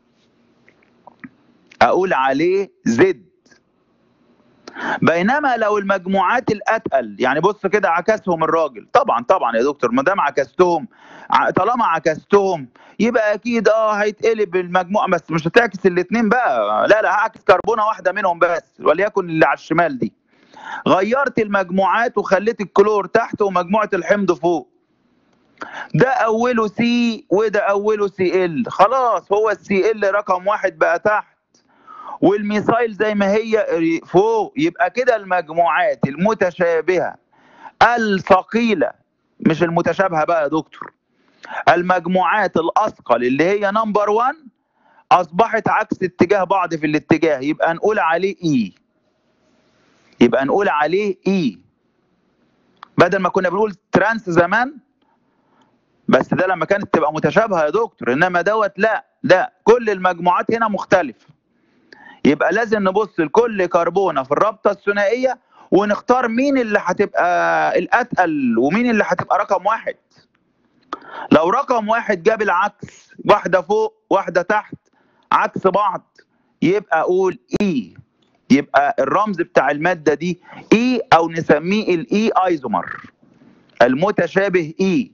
اقول عليه زد بينما لو المجموعات الاتقل يعني بص كده عكسهم الراجل طبعا طبعا يا دكتور ما دام عكستهم طالما عكستهم يبقى اكيد اه هيتقلب المجموعه بس مش هتعكس الاثنين بقى لا لا هعكس كربونه واحده منهم بس وليكن اللي على الشمال دي غيرت المجموعات وخليت الكلور تحت ومجموعه الحمض فوق ده اوله سي وده اوله سي ال خلاص هو السي ال رقم واحد بقى تحت والميثايل زي ما هي فوق يبقى كده المجموعات المتشابهه الثقيله مش المتشابهه بقى يا دكتور المجموعات الاثقل اللي هي نمبر 1 اصبحت عكس اتجاه بعض في الاتجاه يبقى نقول عليه اي يبقى نقول عليه اي بدل ما كنا بنقول ترانس زمان بس ده لما كانت تبقى متشابهه يا دكتور انما دوت لا لا كل المجموعات هنا مختلفه يبقى لازم نبص لكل كربونه في الرابطه الثنائيه ونختار مين اللي هتبقى الاتقل ومين اللي هتبقى رقم واحد لو رقم واحد جاب العكس واحده فوق واحده تحت عكس بعض يبقى اقول اي يبقى الرمز بتاع الماده دي اي او نسميه الاي ايزومر المتشابه اي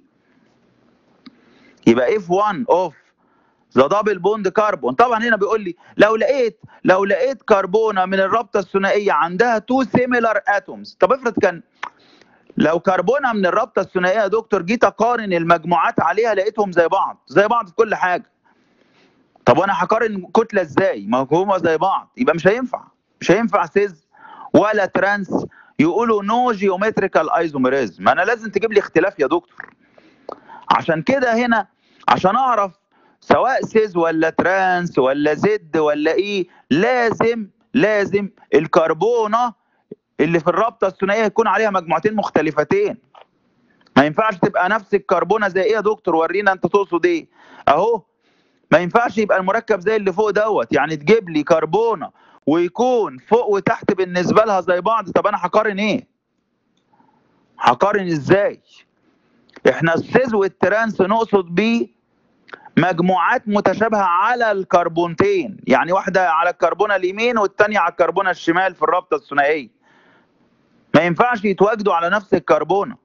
يبقى اف 1 اوف ذا دبل بوند كربون طبعا هنا بيقول لي لو لقيت لو لقيت كربونه من الرابطه الثنائيه عندها تو سيميلار اتومز طب افرض كان لو كربونه من الرابطه الثنائيه يا دكتور جيت اقارن المجموعات عليها لقيتهم زي بعض زي بعض في كل حاجه طب وانا هقارن كتله ازاي ما هما زي بعض يبقى مش هينفع مش هينفع سيز ولا ترانس يقولوا نو جيومتريكال ايزوميريزم انا لازم تجيب لي اختلاف يا دكتور عشان كده هنا عشان اعرف سواء سيز ولا ترانس ولا زد ولا ايه لازم لازم الكربونه اللي في الرابطه الثنائيه يكون عليها مجموعتين مختلفتين ما ينفعش تبقى نفس الكربونه زي ايه يا دكتور ورينا انت تقصد ايه اهو ما ينفعش يبقى المركب زي اللي فوق دوت يعني تجيب لي كربونه ويكون فوق وتحت بالنسبه لها زي بعض طب انا هقارن ايه هقارن ازاي احنا السيز والترانس نقصد بيه مجموعات متشابهه على الكربونتين يعني واحده على الكربونه اليمين والثانيه على الكربونه الشمال في الرابطه الثنائيه ما ينفعش يتواجدوا على نفس الكربونه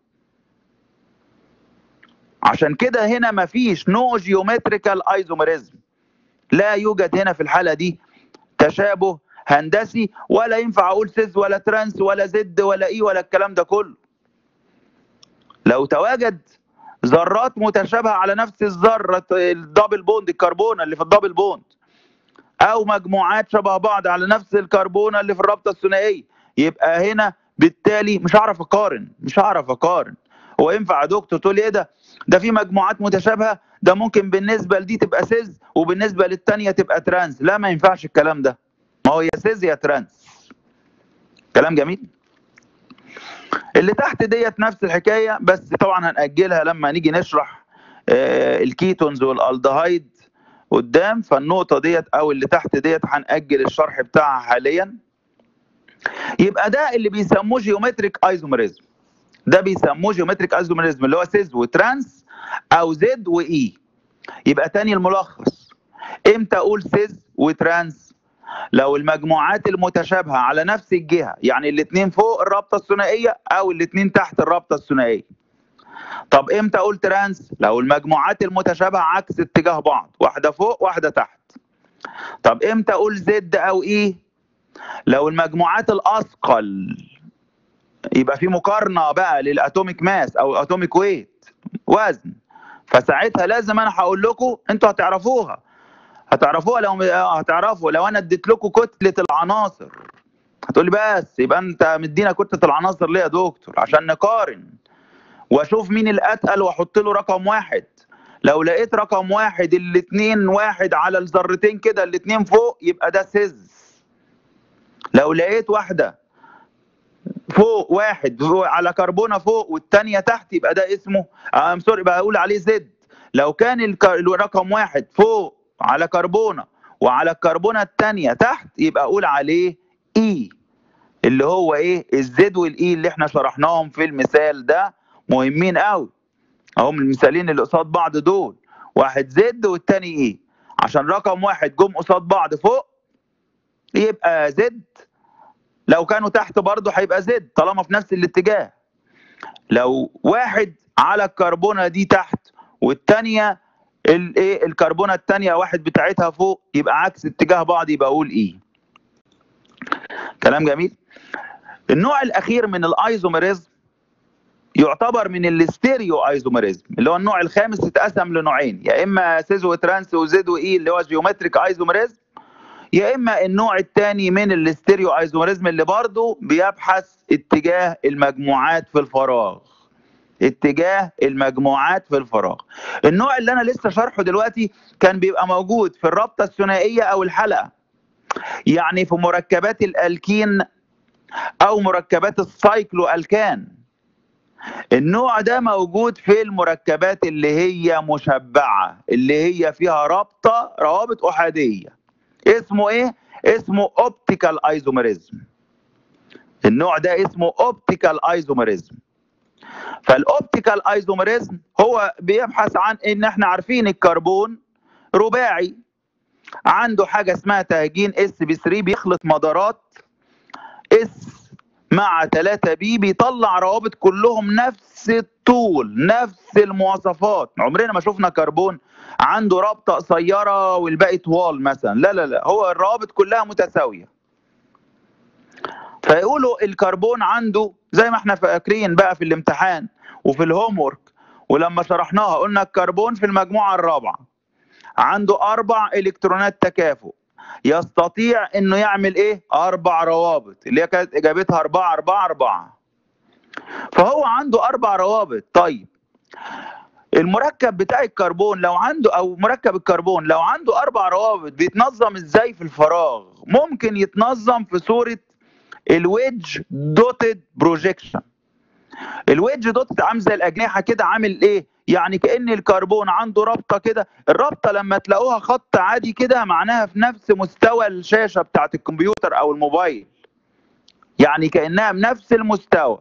عشان كده هنا مفيش نو جيومتريكال ايزوميريزم لا يوجد هنا في الحاله دي تشابه هندسي ولا ينفع اقول سيز ولا ترانس ولا زد ولا اي ولا الكلام ده كله لو تواجد ذرات متشابهه على نفس الذره الدبل بوند الكربونه اللي في الدبل بوند او مجموعات شبه بعض على نفس الكربونه اللي في الرابطه الثنائيه يبقى هنا بالتالي مش هعرف اقارن مش هعرف اقارن هو ينفع يا دكتور تقول لي ايه ده ده في مجموعات متشابهه ده ممكن بالنسبه لدي تبقى سيز وبالنسبه للثانيه تبقى ترانس لا ما ينفعش الكلام ده ما هو يا سيز يا ترانس كلام جميل اللي تحت ديت نفس الحكايه بس طبعا هنأجلها لما نيجي نشرح آه الكيتونز والالدهايد قدام فالنقطه ديت او اللي تحت ديت هنأجل الشرح بتاعها حاليا يبقى ده اللي بيسموه جيومتريك ايزوميريزم ده بيسموه جيومتريك ايزوميريزم اللي هو سيز وترانس او زد واي يبقى تاني الملخص امتى اقول سيز وترانس لو المجموعات المتشابهه على نفس الجهه يعني الاثنين فوق الرابطه الثنائيه او الاثنين تحت الرابطه الثنائيه طب امتى اقول ترانس لو المجموعات المتشابهه عكس اتجاه بعض واحده فوق واحده تحت طب امتى اقول زد او اي لو المجموعات الاثقل يبقى في مقارنه بقى للاتوميك ماس او اتوميك ويت وزن فساعتها لازم انا هقول لكم انتوا هتعرفوها هتعرفوها لو هتعرفوا لو انا اديت لكم كتله العناصر هتقول لي بس يبقى انت مدينا كتله العناصر ليه يا دكتور عشان نقارن واشوف مين الاتقل واحط له رقم واحد لو لقيت رقم واحد الاثنين واحد على الذرتين كده الاثنين فوق يبقى ده سيز لو لقيت واحده فوق واحد على كربونه فوق والثانيه تحت يبقى ده اسمه ام سوري بقى اقول عليه زد لو كان الرقم واحد فوق على كربونه وعلى الكربونه الثانيه تحت يبقى اقول عليه اي اللي هو ايه الزد والاي اللي احنا شرحناهم في المثال ده مهمين قوي اهم المثالين اللي قصاد بعض دول واحد زد والتاني ايه عشان رقم واحد جم قصاد بعض فوق يبقى زد لو كانوا تحت برضه هيبقى زد طالما في نفس الاتجاه لو واحد على الكربونه دي تحت والتانيه الايه الكربونه الثانيه واحد بتاعتها فوق يبقى عكس اتجاه بعض يبقى اقول ايه كلام جميل النوع الاخير من الايزوميريزم يعتبر من الاستيريو ايزوميريزم اللي هو النوع الخامس اتقسم لنوعين يا اما سيز وترانس وزد واي اللي هو جيومتريك ايزوميريزم يا اما النوع الثاني من الاستيريو ايزوميريزم اللي برضه بيبحث اتجاه المجموعات في الفراغ اتجاه المجموعات في الفراغ النوع اللي انا لسه شارحه دلوقتي كان بيبقى موجود في الرابطه الثنائيه او الحلقه يعني في مركبات الالكين او مركبات السايكلو الكان النوع ده موجود في المركبات اللي هي مشبعه اللي هي فيها رابطه روابط احاديه اسمه ايه اسمه اوبتيكال ايزوميريزم النوع ده اسمه اوبتيكال ايزوميريزم فالاوبتيكال ايزوميريزم هو بيبحث عن ان احنا عارفين الكربون رباعي عنده حاجه اسمها تهجين اس بي 3 بيخلط مدارات اس مع 3 بي بيطلع روابط كلهم نفس الطول نفس المواصفات عمرنا ما شفنا كربون عنده رابطه قصيره والباقي طوال مثلا لا لا لا هو الروابط كلها متساويه فيقولوا الكربون عنده زي ما احنا فاكرين بقى في الامتحان وفي الهوم ورك ولما شرحناها قلنا الكربون في المجموعه الرابعه عنده اربع الكترونات تكافؤ يستطيع انه يعمل ايه اربع روابط اللي هي كانت اجابتها اربعة اربعة اربعة فهو عنده اربع روابط طيب المركب بتاع الكربون لو عنده او مركب الكربون لو عنده اربع روابط بيتنظم ازاي في الفراغ ممكن يتنظم في صورة الويدج دوتد بروجيكشن الويدج دوتد عامل زي الاجنحه كده عامل ايه يعني كان الكربون عنده رابطه كده الرابطه لما تلاقوها خط عادي كده معناها في نفس مستوى الشاشه بتاعت الكمبيوتر او الموبايل يعني كانها بنفس المستوى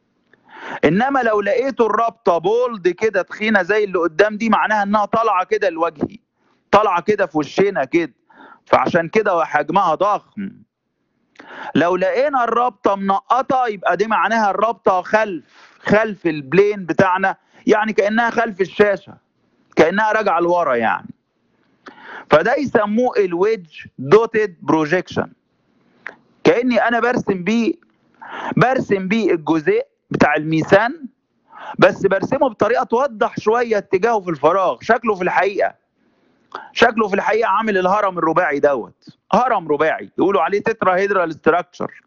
انما لو لقيتوا الرابطه بولد كده تخينه زي اللي قدام دي معناها انها طالعه كده لوجهي طالعه كده في وشنا كده فعشان كده حجمها ضخم لو لقينا الرابطه منقطه يبقى دي معناها الرابطه خلف خلف البلين بتاعنا يعني كانها خلف الشاشه كانها راجعه لورا يعني فده يسموه الويدج دوتد بروجيكشن كاني انا برسم بيه برسم بيه الجزيء بتاع الميزان بس برسمه بطريقه توضح شويه اتجاهه في الفراغ شكله في الحقيقه شكله في الحقيقه عامل الهرم الرباعي دوت هرم رباعي يقولوا عليه تترا هيدرال ستراكشر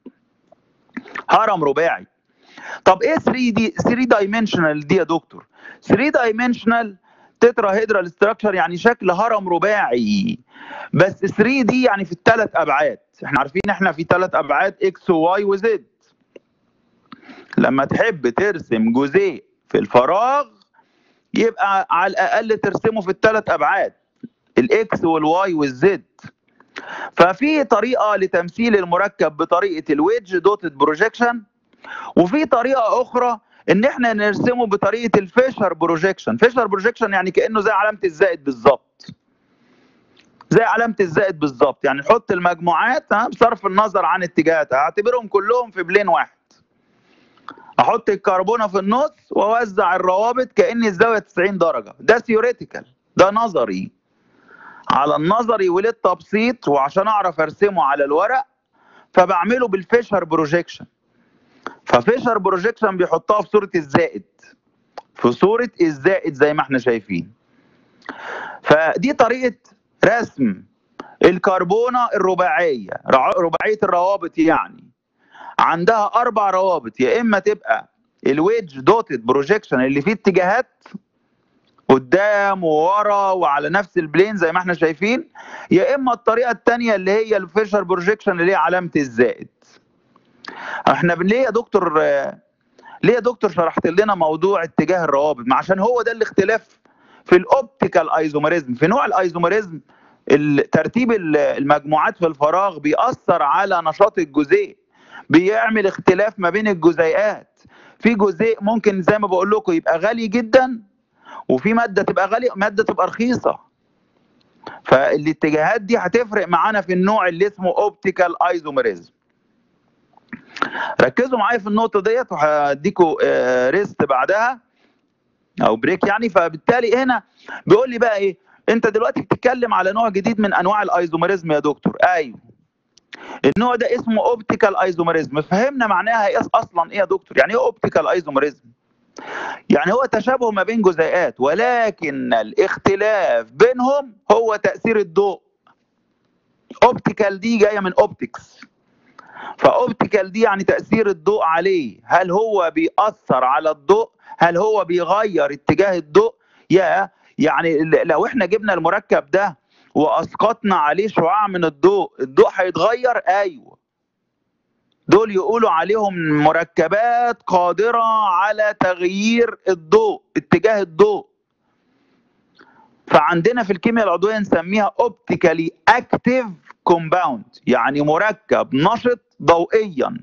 هرم رباعي طب ايه 3 دي 3 دايمنشنال دي يا دكتور 3 دايمنشنال تترا هيدرال ستراكشر يعني شكل هرم رباعي بس 3 دي يعني في الثلاث ابعاد احنا عارفين احنا في ثلاث ابعاد اكس وواي وزد لما تحب ترسم جزيء في الفراغ يبقى على الاقل ترسمه في الثلاث ابعاد الاكس والواي والزد ففي طريقه لتمثيل المركب بطريقه الويدج دوتد بروجيكشن وفي طريقه اخرى ان احنا نرسمه بطريقه الفيشر بروجيكشن فيشر بروجيكشن يعني كانه زي علامه الزائد بالظبط زي علامه الزائد بالظبط يعني نحط المجموعات ها بصرف النظر عن اتجاهاتها اعتبرهم كلهم في بلين واحد احط الكربونه في النص واوزع الروابط كاني الزاويه 90 درجه ده ثيوريتيكال ده نظري على النظري وللتبسيط وعشان اعرف ارسمه على الورق فبعمله بالفيشر بروجيكشن ففيشر بروجيكشن بيحطها في صوره الزائد في صوره الزائد زي ما احنا شايفين فدي طريقه رسم الكربونه الرباعيه رباعيه الروابط يعني عندها اربع روابط يا اما تبقى الويدج دوتد بروجيكشن اللي فيه اتجاهات قدام وورا وعلى نفس البلين زي ما احنا شايفين يا اما الطريقه الثانيه اللي هي الفيشر بروجيكشن اللي هي علامه الزائد احنا ليه يا دكتور ليه يا دكتور شرحت لنا موضوع اتجاه الروابط ما عشان هو ده الاختلاف في الاوبتيكال ايزوميريزم في نوع الايزوميريزم ترتيب المجموعات في الفراغ بيأثر على نشاط الجزيء بيعمل اختلاف ما بين الجزيئات في جزيء ممكن زي ما بقول لكم يبقى غالي جدا وفي ماده تبقى غاليه ماده تبقى رخيصه فالاتجاهات دي هتفرق معانا في النوع اللي اسمه اوبتيكال ايزوميريزم ركزوا معايا في النقطه ديت وهديكوا ريست بعدها او بريك يعني فبالتالي هنا بيقول لي بقى ايه انت دلوقتي بتتكلم على نوع جديد من انواع الايزوميريزم يا دكتور ايوه النوع ده اسمه اوبتيكال ايزوميريزم فهمنا معناها ايه اصلا ايه يا دكتور يعني ايه اوبتيكال ايزوميريزم يعني هو تشابه ما بين جزيئات ولكن الاختلاف بينهم هو تاثير الضوء اوبتيكال دي جايه من اوبتكس فاوبتيكال دي يعني تاثير الضوء عليه هل هو بيأثر على الضوء هل هو بيغير اتجاه الضوء يا يعني لو احنا جبنا المركب ده واسقطنا عليه شعاع من الضوء الضوء هيتغير ايوه دول يقولوا عليهم مركبات قادرة على تغيير الضوء اتجاه الضوء فعندنا في الكيمياء العضوية نسميها اوبتيكالي اكتيف كومباوند يعني مركب نشط ضوئيا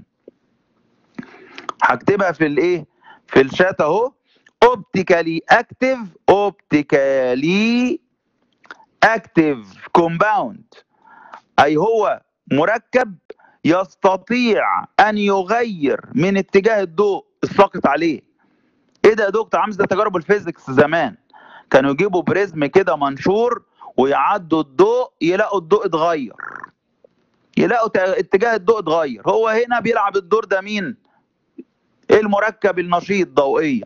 هكتبها في الايه في الشات اهو اوبتيكالي اكتيف اوبتيكالي اكتيف كومباوند اي هو مركب يستطيع ان يغير من اتجاه الضوء الساقط عليه ايه ده يا دكتور عامل زي تجارب الفيزيكس زمان كانوا يجيبوا بريزم كده منشور ويعدوا الضوء يلاقوا الضوء اتغير يلاقوا اتجاه الضوء اتغير هو هنا بيلعب الدور ده مين المركب النشيط ضوئيا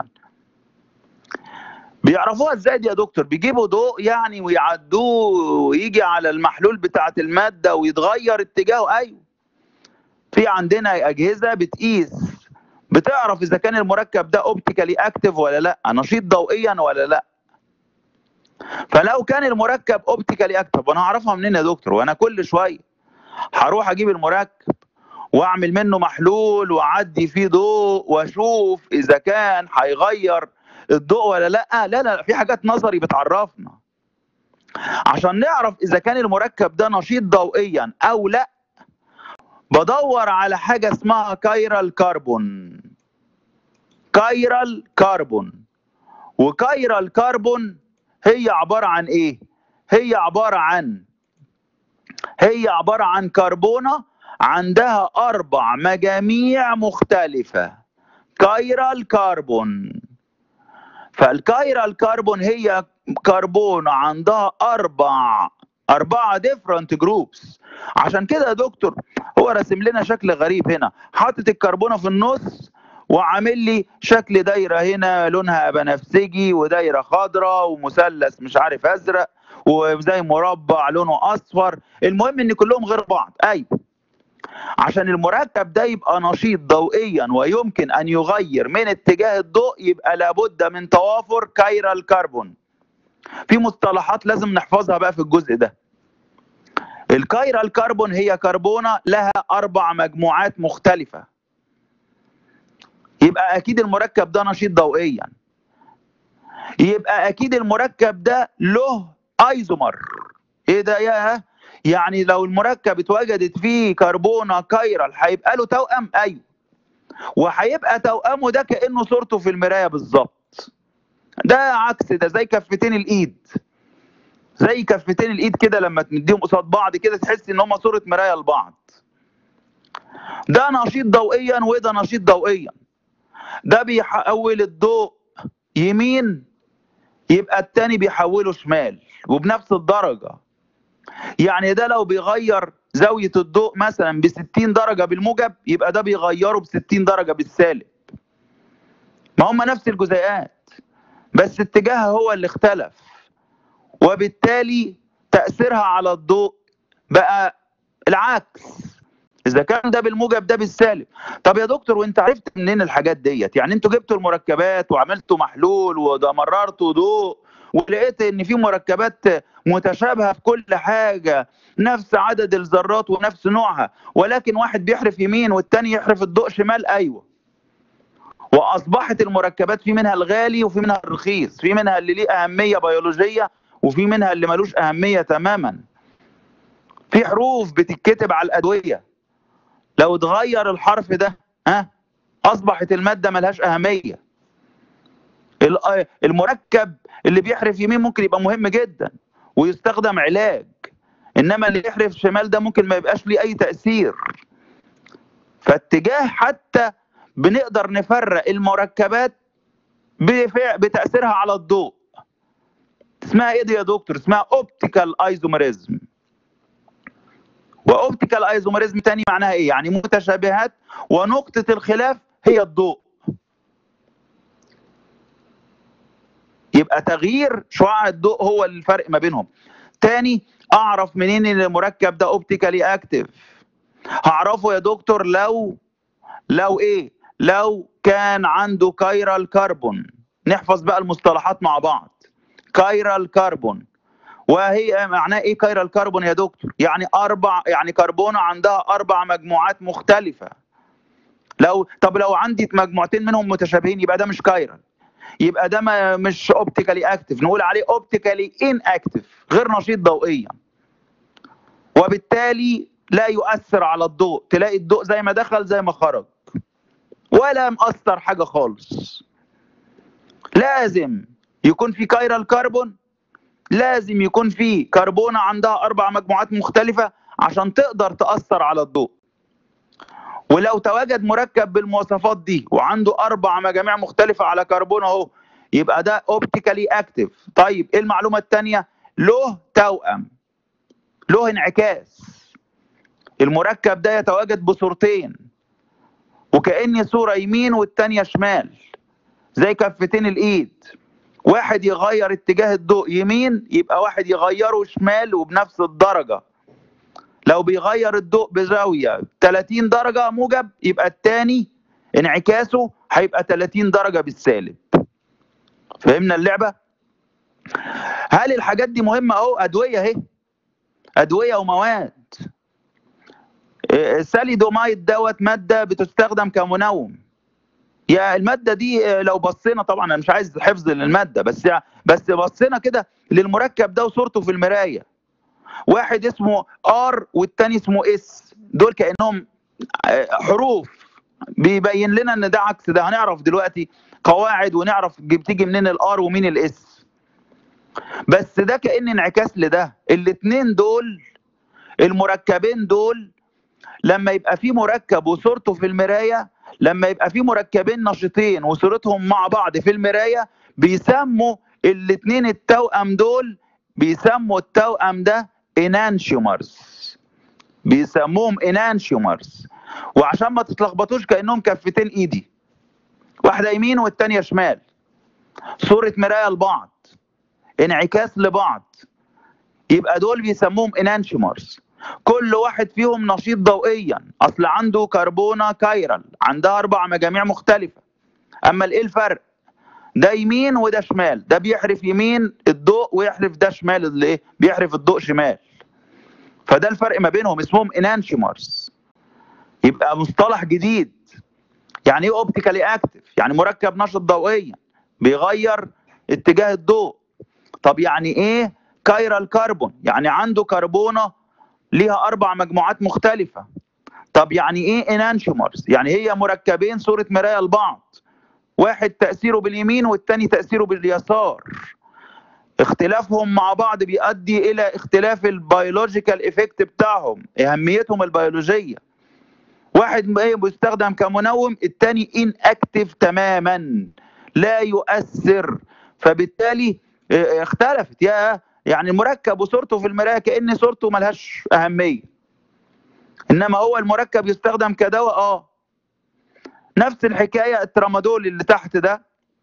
بيعرفوها ازاي دي يا دكتور بيجيبوا ضوء يعني ويعدوه ويجي على المحلول بتاعه الماده ويتغير اتجاهه ايوه في عندنا اجهزه بتقيس بتعرف اذا كان المركب ده اوبتيكالي اكتف ولا لا نشيط ضوئيا ولا لا فلو كان المركب اوبتيكالي اكتف وانا هعرفها منين يا دكتور وانا كل شويه هروح اجيب المركب واعمل منه محلول واعدي فيه ضوء واشوف اذا كان هيغير الضوء ولا لا لا لا في حاجات نظري بتعرفنا عشان نعرف اذا كان المركب ده نشيط ضوئيا او لا بدور على حاجه اسمها كايرال كربون كايرال كربون وكايرال كربون هي عباره عن ايه هي عباره عن هي عباره عن كربونه عندها اربع مجاميع مختلفه كايرال كربون فالكايرال كربون هي كربون عندها اربع اربعه ديفرنت جروبس عشان كده يا دكتور هو راسم لنا شكل غريب هنا حاطط الكربونه في النص وعامل لي شكل دايره هنا لونها بنفسجي ودايره خضراء ومثلث مش عارف ازرق وزي مربع لونه اصفر المهم ان كلهم غير بعض ايوه عشان المركب ده يبقى نشيط ضوئيا ويمكن ان يغير من اتجاه الضوء يبقى لابد من توافر كايرال كربون في مصطلحات لازم نحفظها بقى في الجزء ده الكايرال كربون هي كربونه لها اربع مجموعات مختلفه يبقى اكيد المركب ده نشيط ضوئيا يبقى اكيد المركب ده له ايزومر ايه ده يا يعني لو المركب اتوجدت فيه كربونه كايرال هيبقى له توأم ايوه وهيبقى توأمه ده كانه صورته في المرايه بالظبط ده عكس ده زي كفتين الايد زي كفتين الايد كده لما تمديهم قصاد بعض كده تحس ان هم صوره مرايه لبعض ده نشيط ضوئيا وده نشيط ضوئيا ده بيحول الضوء يمين يبقى التاني بيحوله شمال وبنفس الدرجه يعني ده لو بيغير زاويه الضوء مثلا ب 60 درجه بالموجب يبقى ده بيغيره ب 60 درجه بالسالب ما هم نفس الجزيئات بس اتجاهها هو اللي اختلف وبالتالي تاثيرها على الضوء بقى العكس اذا كان ده بالموجب ده بالسالب طب يا دكتور وانت عرفت منين الحاجات ديت يعني انتوا جبتوا المركبات وعملتوا محلول ومررتوا ضوء ولقيت ان في مركبات متشابهه في كل حاجه نفس عدد الذرات ونفس نوعها ولكن واحد بيحرف يمين والتاني يحرف الضوء شمال ايوه واصبحت المركبات في منها الغالي وفي منها الرخيص في منها اللي ليه اهميه بيولوجيه وفي منها اللي ملوش اهميه تماما في حروف بتتكتب على الادويه لو اتغير الحرف ده ها اصبحت الماده ملهاش اهميه المركب اللي بيحرف يمين ممكن يبقى مهم جدا ويستخدم علاج انما اللي يحرف شمال ده ممكن ما يبقاش ليه اي تاثير فاتجاه حتى بنقدر نفرق المركبات بتاثيرها على الضوء اسمها ايه دي يا دكتور اسمها اوبتيكال ايزوميريزم واوبتيكال ايزوميريزم تاني معناها ايه يعني متشابهات ونقطه الخلاف هي الضوء يبقى تغيير شعاع الضوء هو الفرق ما بينهم تاني اعرف منين ان المركب ده اوبتيكالي اكتف هعرفه يا دكتور لو لو ايه لو كان عنده كايرال كربون نحفظ بقى المصطلحات مع بعض كايرال كربون وهي معناه ايه كايرال كربون يا دكتور يعني اربع يعني كربونه عندها اربع مجموعات مختلفه لو طب لو عندي مجموعتين منهم متشابهين يبقى ده مش كايرال يبقى ده ما مش اوبتيكالي اكتف نقول عليه اوبتيكالي ان اكتف غير نشيط ضوئيا وبالتالي لا يؤثر على الضوء تلاقي الضوء زي ما دخل زي ما خرج ولا مأثر حاجة خالص لازم يكون في كايرال كربون لازم يكون في كربونة عندها أربع مجموعات مختلفة عشان تقدر تأثر على الضوء ولو تواجد مركب بالمواصفات دي وعنده أربع مجاميع مختلفة على كربون أهو يبقى ده اوبتيكالي اكتف طيب ايه المعلومة الثانية له توأم له انعكاس المركب ده يتواجد بصورتين وكأن صورة يمين والتانية شمال زي كفتين الإيد واحد يغير اتجاه الضوء يمين يبقى واحد يغيره شمال وبنفس الدرجة لو بيغير الضوء بزاوية 30 درجة موجب يبقى التاني انعكاسه هيبقى 30 درجة بالسالب فهمنا اللعبة؟ هل الحاجات دي مهمة اهو أدوية اهي أدوية ومواد الساليدومايد دوت ماده بتستخدم كمنوم يا الماده دي لو بصينا طبعا انا مش عايز حفظ للماده بس بس بصينا كده للمركب ده وصورته في المرايه واحد اسمه ار والتاني اسمه اس دول كانهم حروف بيبين لنا ان ده عكس ده هنعرف دلوقتي قواعد ونعرف بتيجي منين الار ومين الاس بس ده كان انعكاس لده الاتنين دول المركبين دول لما يبقى في مركب وصورته في المرايه لما يبقى في مركبين نشيطين وصورتهم مع بعض في المرايه بيسموا الاثنين التوأم دول بيسموا التوأم ده انانشيومرز بيسموهم انانشيومرز وعشان ما تتلخبطوش كانهم كفتين ايدي واحده يمين والتانيه شمال صوره مرايه لبعض انعكاس لبعض يبقى دول بيسموهم انانشيومرز كل واحد فيهم نشيط ضوئيا اصل عنده كربونه كايرال عندها اربع مجاميع مختلفه اما ايه الفرق ده يمين وده شمال ده بيحرف يمين الضوء ويحرف ده شمال اللي ايه بيحرف الضوء شمال فده الفرق ما بينهم اسمهم انانشيمرز يبقى مصطلح جديد يعني ايه اوبتيكالي اكتف يعني مركب نشط ضوئيا بيغير اتجاه الضوء طب يعني ايه كايرال كربون يعني عنده كربونه ليها اربع مجموعات مختلفه طب يعني ايه انانشيمرز يعني هي مركبين صوره مرايه لبعض واحد تاثيره باليمين والتاني تاثيره باليسار اختلافهم مع بعض بيؤدي الى اختلاف البيولوجيكال افكت بتاعهم اهميتهم البيولوجيه واحد ايه بيستخدم كمنوم التاني ان اكتف تماما لا يؤثر فبالتالي اختلفت يا يعني المركب وصورته في المرايه كان صورته ملهاش اهميه انما هو المركب يستخدم كدواء اه نفس الحكايه الترامادول اللي تحت ده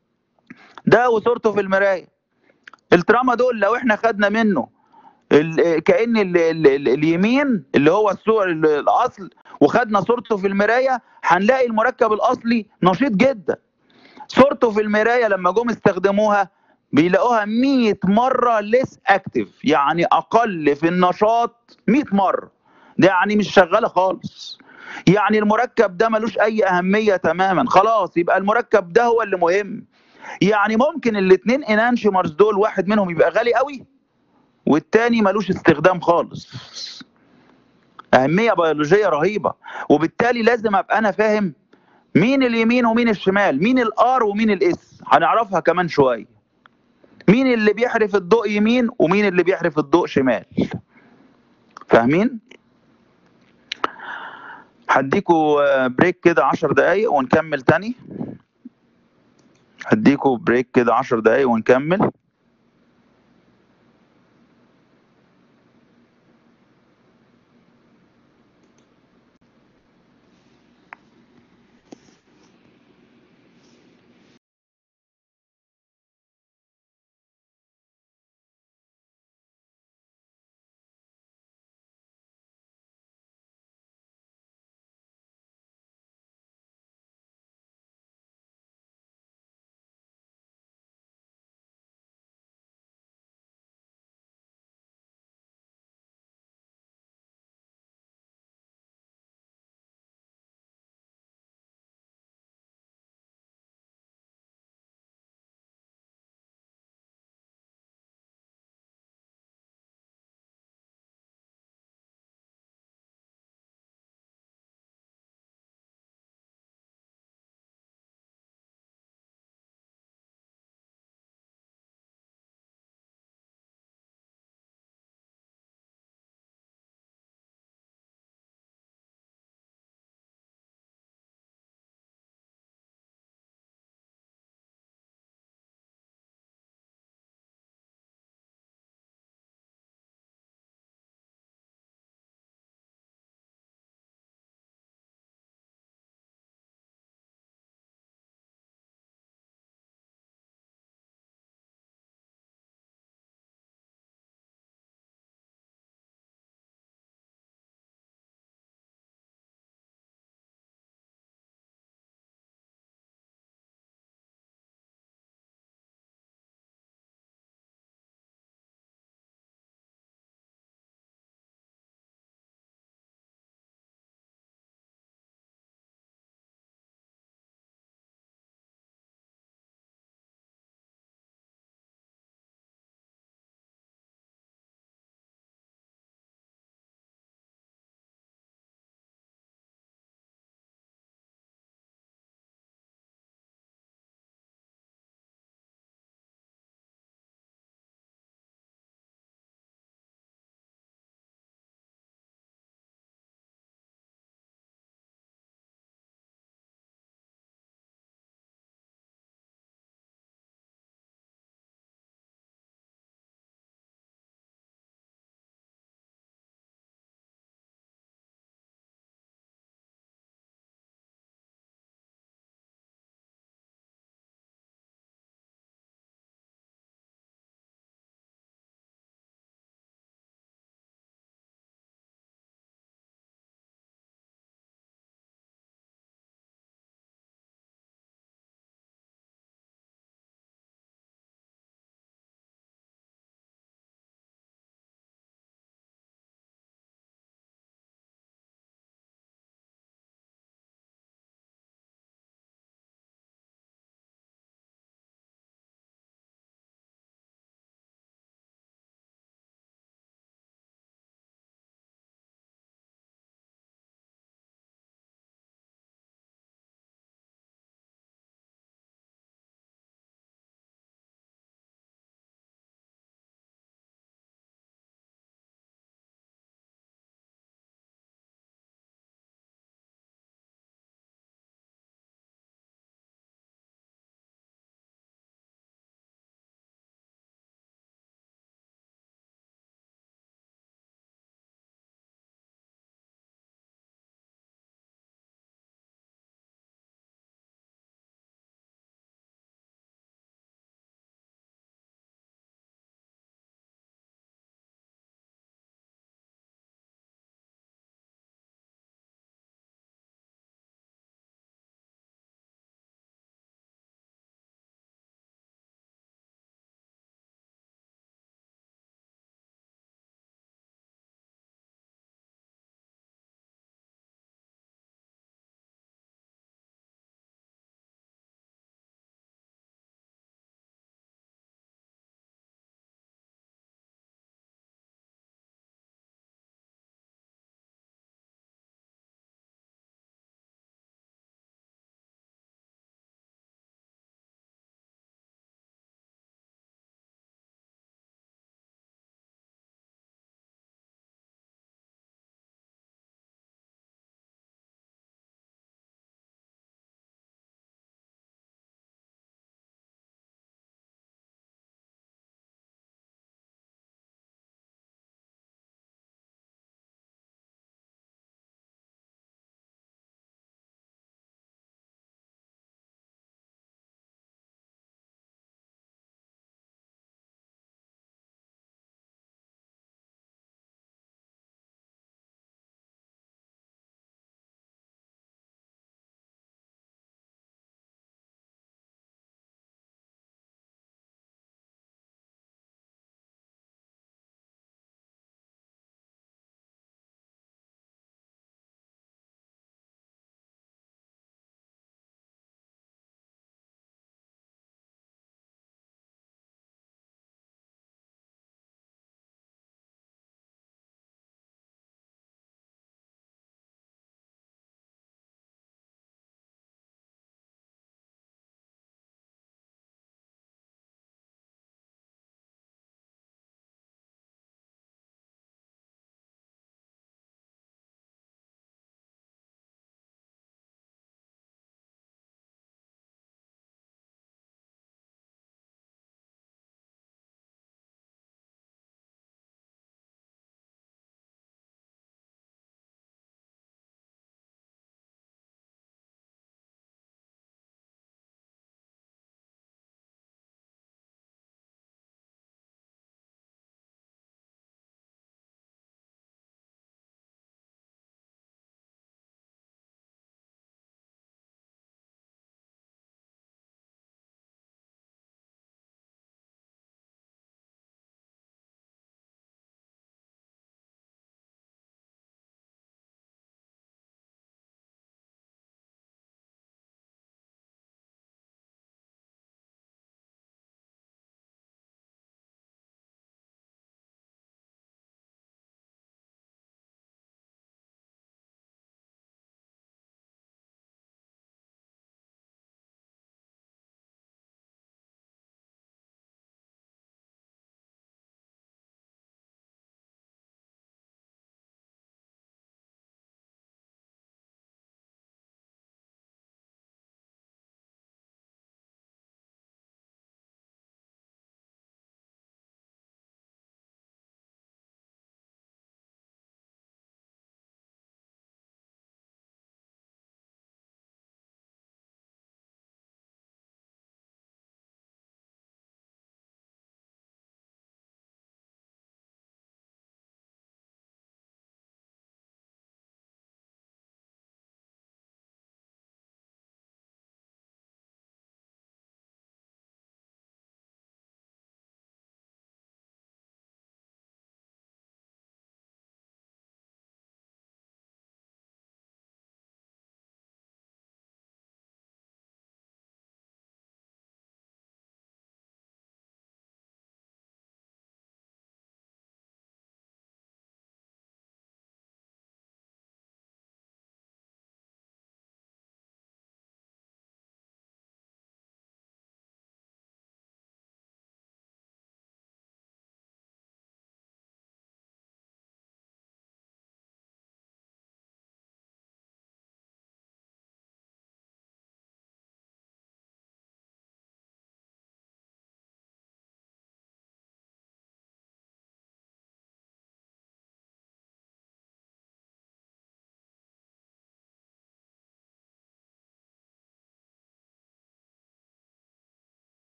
ده وصورته في المرايه الترامادول لو احنا خدنا منه ال كان ال ال ال اليمين اللي هو الصور الاصل وخدنا صورته في المرايه هنلاقي المركب الاصلي نشيط جدا صورته في المرايه لما جم استخدموها بيلاقوها 100 مره ليس اكتف يعني اقل في النشاط 100 مره ده يعني مش شغاله خالص يعني المركب ده ملوش اي اهميه تماما خلاص يبقى المركب ده هو اللي مهم يعني ممكن الاثنين انانشيمرز دول واحد منهم يبقى غالي قوي والتاني ملوش استخدام خالص اهميه بيولوجيه رهيبه وبالتالي لازم ابقى انا فاهم مين اليمين ومين الشمال مين الار ومين الاس هنعرفها كمان شويه مين اللي بيحرف الضوء يمين ومين اللي بيحرف الضوء شمال فاهمين هديكوا بريك كده عشر دقايق ونكمل تاني هديكوا بريك كده عشر دقايق ونكمل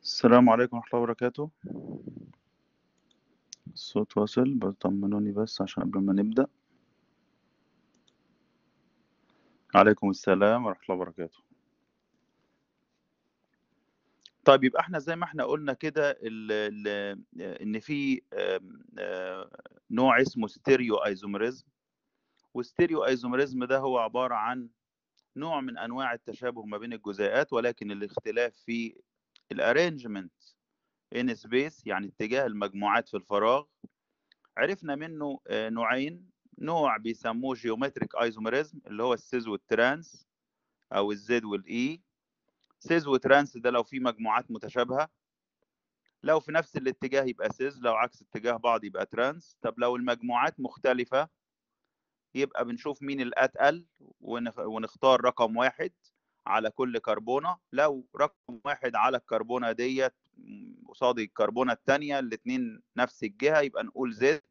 السلام عليكم ورحمة الله وبركاته الصوت واصل بطمنوني بس عشان قبل ما نبدأ عليكم السلام ورحمة الله وبركاته طيب يبقى احنا زي ما احنا قلنا كده ال- ال- ان في آم، آه، نوع اسمه ستيريو ايزوميريزم والستيريو ايزوميريزم ده هو عبارة عن نوع من انواع التشابه ما بين الجزيئات ولكن الاختلاف في الارينجمنت ان سبيس يعني اتجاه المجموعات في الفراغ عرفنا منه آه، نوعين نوع بيسموه جيومتريك ايزوميريزم اللي هو السيز والترانس او الزد والاي سيز وترانس ده لو في مجموعات متشابهه لو في نفس الاتجاه يبقى سيز لو عكس اتجاه بعض يبقى ترانس طب لو المجموعات مختلفه يبقى بنشوف مين الاتقل ونخ- ونختار رقم واحد على كل كربونه لو رقم واحد على الكربونه ديت م، قصاد الكربونه الثانيه الاثنين نفس الجهه يبقى نقول زد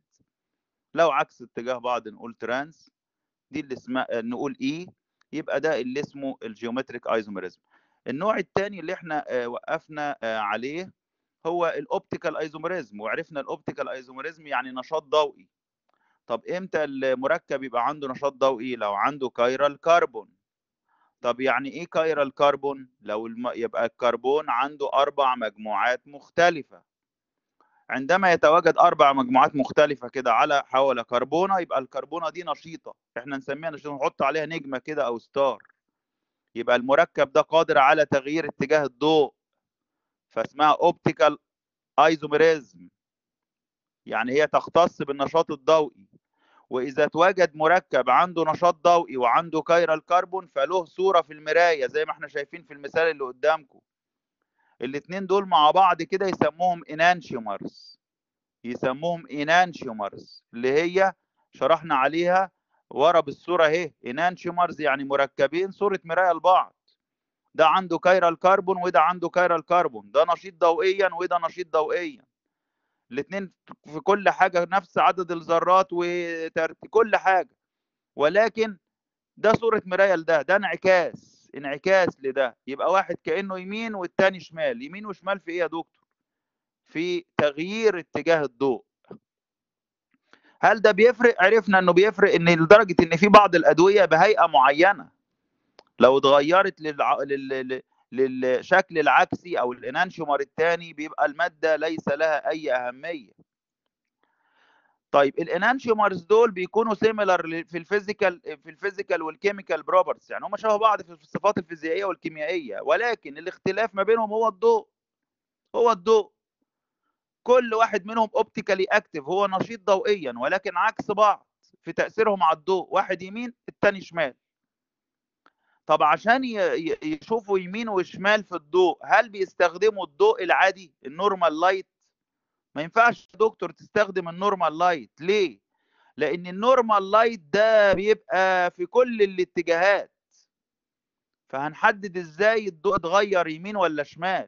لو عكس اتجاه بعض نقول ترانس دي اللي اسمها نقول اي يبقى ده اللي اسمه الجيومتريك ايزوميريزم النوع الثاني اللي احنا آه، وقفنا آه، عليه هو الاوبتيكال ايزوميريزم وعرفنا الاوبتيكال ايزوميريزم يعني نشاط ضوئي طب امتى المركب يبقى عنده نشاط ضوئي لو عنده كايرال كربون طب يعني ايه كايرال كربون لو الم... يبقى الكربون عنده اربع مجموعات مختلفه عندما يتواجد اربع مجموعات مختلفه كده على حول كربونه يبقى الكربونه دي نشيطه احنا نسميها نشيطه نحط عليها نجمه كده او ستار يبقى المركب ده قادر على تغيير اتجاه الضوء فاسمها اوبتيكال ايزوميريزم يعني هي تختص بالنشاط الضوئي واذا تواجد مركب عنده نشاط ضوئي وعنده كايرال كربون فله صوره في المرايه زي ما احنا شايفين في المثال اللي قدامكم الاثنين دول مع بعض كده يسموهم انانشيومرز يسموهم انانشيومرز اللي هي شرحنا عليها ورا بالصوره اهي انانشيومرز يعني مركبين صوره مرايه لبعض ده عنده كايرال كربون وده عنده كايرال كربون ده نشيط ضوئيا وده نشيط ضوئيا الاثنين في كل حاجه نفس عدد الذرات وترتيب كل حاجه ولكن ده صوره مرايه لده ده انعكاس انعكاس لده يبقى واحد كانه يمين والتاني شمال يمين وشمال في ايه يا دكتور في تغيير اتجاه الضوء هل ده بيفرق عرفنا انه بيفرق ان لدرجه ان في بعض الادويه بهيئه معينه لو اتغيرت للع... لل... للشكل العكسي او الانانشومر الثاني بيبقى الماده ليس لها اي اهميه طيب الانانشومرز دول بيكونوا سيميلر في الفيزيكال في الفيزيكال والكيميكال بروبرتيز يعني هم شبه بعض في الصفات الفيزيائيه والكيميائيه ولكن الاختلاف ما بينهم هو الضوء هو الضوء كل واحد منهم اوبتيكالي اكتف هو نشيط ضوئيا ولكن عكس بعض في تاثيرهم على الضوء واحد يمين الثاني شمال طب عشان ي- ي- يشوفوا يمين وشمال في الضوء هل بيستخدموا الضوء العادي النورمال لايت ما ينفعش يا دكتور تستخدم النورمال لايت ليه لان النورمال لايت ده بيبقى في كل الاتجاهات فهنحدد ازاي الضوء اتغير يمين ولا شمال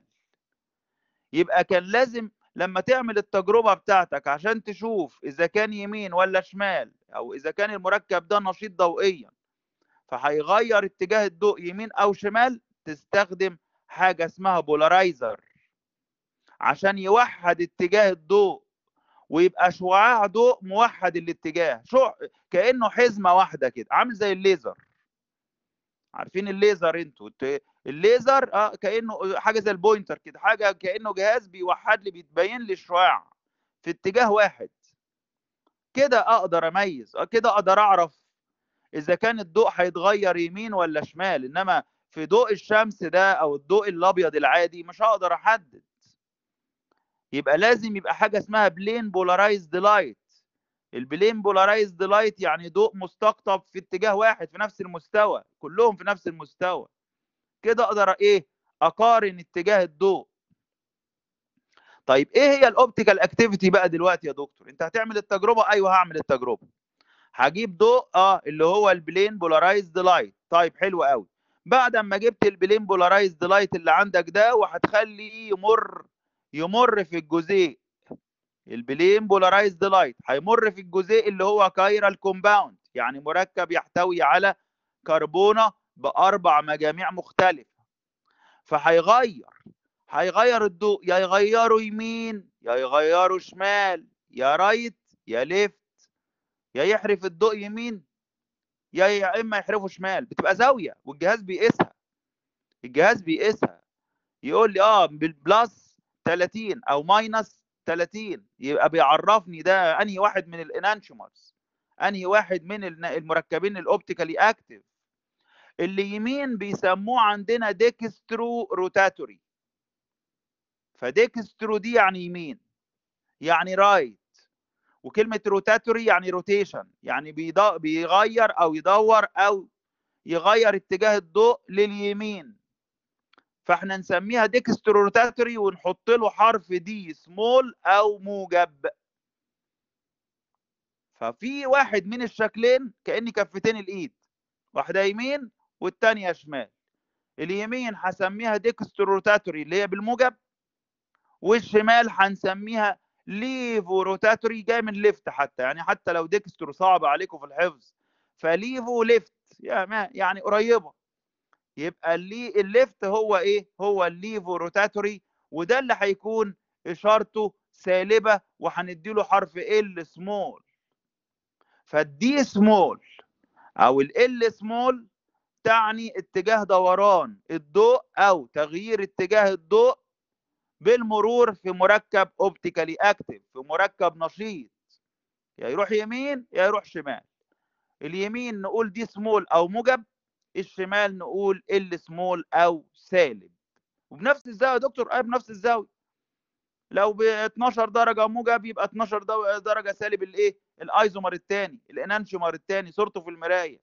يبقى كان لازم لما تعمل التجربة بتاعتك عشان تشوف إذا كان يمين ولا شمال أو إذا كان المركب ده نشيط ضوئيا فهيغير اتجاه الضوء يمين أو شمال تستخدم حاجة اسمها بولارايزر عشان يوحد اتجاه الضوء ويبقى شعاع ضوء موحد الاتجاه شو كأنه حزمة واحدة كده عامل زي الليزر عارفين الليزر انتوا الت- الليزر اه كانه حاجه زي البوينتر كده حاجه كانه جهاز بيوحد لي بيتبين لي الشعاع في اتجاه واحد كده اقدر اميز اه كده اقدر اعرف اذا كان الضوء هيتغير يمين ولا شمال انما في ضوء الشمس ده او الضوء الابيض العادي مش هقدر احدد يبقى لازم يبقى حاجه اسمها بلين بولارايزد لايت البلين بولارايزد لايت يعني ضوء مستقطب في اتجاه واحد في نفس المستوى كلهم في نفس المستوى كده اقدر ايه اقارن اتجاه الضوء طيب ايه هي الاوبتيكال اكتيفيتي بقى دلوقتي يا دكتور انت هتعمل التجربه ايوه هعمل التجربه هجيب ضوء اه اللي هو البلين بولارايزد لايت طيب حلو قوي بعد ما جبت البلين بولارايزد لايت اللي عندك ده وهتخليه يمر يمر في الجزيء البلين بولارايزد لايت هيمر في الجزيء اللي هو كايرال كومباوند يعني مركب يحتوي على كربونه باربع مجاميع مختلفه فهيغير هيغير الضوء يا يغيره يمين يا يغيره شمال يا رايت يا ليفت يا يحرف الضوء يمين يا يا اما يحرفه شمال بتبقى زاويه والجهاز بيقيسها الجهاز بيقيسها يقول لي اه بالبلس 30 او ماينس 30 يبقى بيعرفني ده انهي واحد من الانانشومرز انهي واحد من المركبين الاوبتيكالي اكتف اللي يمين بيسموه عندنا ديكسترو روتاتوري فديكسترو دي يعني يمين يعني رايت وكلمة روتاتوري يعني روتيشن يعني بيغير أو يدور أو يغير اتجاه الضوء لليمين فاحنا نسميها ديكسترو روتاتوري ونحط له حرف دي سمول أو موجب ففي واحد من الشكلين كأن كفتين الإيد واحدة يمين والتانية شمال اليمين هسميها ديكسترو روتاتوري اللي هي بالموجب والشمال هنسميها ليفو روتاتوري جاي من ليفت حتى يعني حتى لو ديكسترو صعب عليكم في الحفظ فليفو ليفت يعني قريبه يبقى اللي الليفت هو ايه هو الليفو روتاتوري وده اللي هيكون اشارته سالبه وهنديله حرف ال سمول فالدي سمول او ال سمول تعني اتجاه دوران الضوء او تغيير اتجاه الضوء بالمرور في مركب اوبتيكالي اكتف في مركب نشيط يا يروح يمين يا يروح شمال اليمين نقول دي سمول او موجب الشمال نقول ال سمول او سالب وبنفس الزاويه يا دكتور اه بنفس الزاويه لو ب 12 درجه موجب يبقى 12 درجه سالب الايه الايزومر الثاني الانانشومر الثاني صورته في المرايه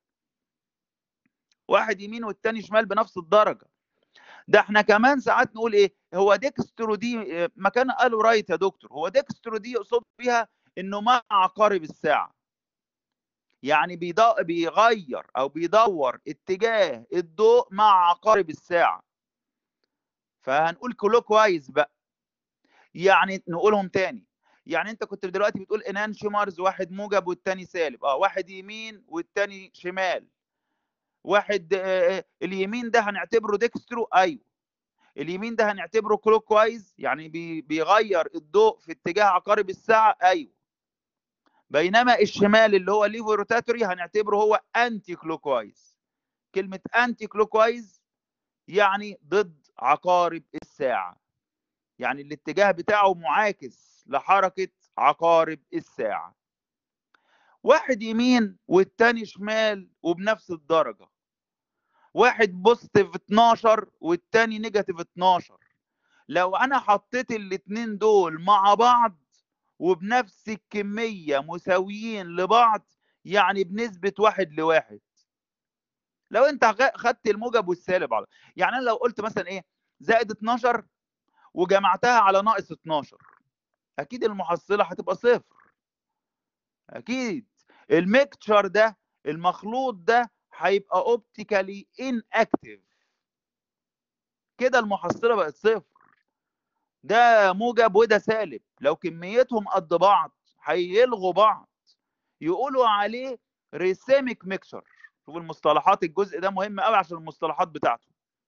واحد يمين والتاني شمال بنفس الدرجه ده احنا كمان ساعات نقول ايه هو ديكسترو دي مكان قالوا رايت يا دكتور هو ديكسترو دي يقصد بيها انه مع عقارب الساعه يعني بيغير او بيدور اتجاه الضوء مع عقارب الساعه فهنقول كلوكوايز بقى يعني نقولهم تاني يعني انت كنت دلوقتي بتقول انانشيمرز واحد موجب والتاني سالب اه واحد يمين والتاني شمال واحد اليمين ده هنعتبره ديكسترو ايوه اليمين ده هنعتبره كلوكوايز يعني بيغير الضوء في اتجاه عقارب الساعه ايوه بينما الشمال اللي هو ليفو روتاتوري هنعتبره هو انتي كلوكوايز كلمه انتي كلوكوايز يعني ضد عقارب الساعه يعني الاتجاه بتاعه معاكس لحركه عقارب الساعه واحد يمين والتاني شمال وبنفس الدرجة واحد بوزيتيف 12 والتاني نيجاتيف 12 لو انا حطيت الاتنين دول مع بعض وبنفس الكمية مساويين لبعض يعني بنسبة واحد لواحد لو انت خدت الموجب والسالب على يعني انا لو قلت مثلا ايه زائد 12 وجمعتها على ناقص 12 اكيد المحصلة هتبقى صفر اكيد الميكتشر ده المخلوط ده هيبقى اوبتيكالي ان اكتف كده المحصله بقت صفر ده موجب وده سالب لو كميتهم قد بعض هيلغوا بعض يقولوا عليه ريسيميك ميكشر شوف المصطلحات الجزء ده مهم قوي عشان المصطلحات بتاعته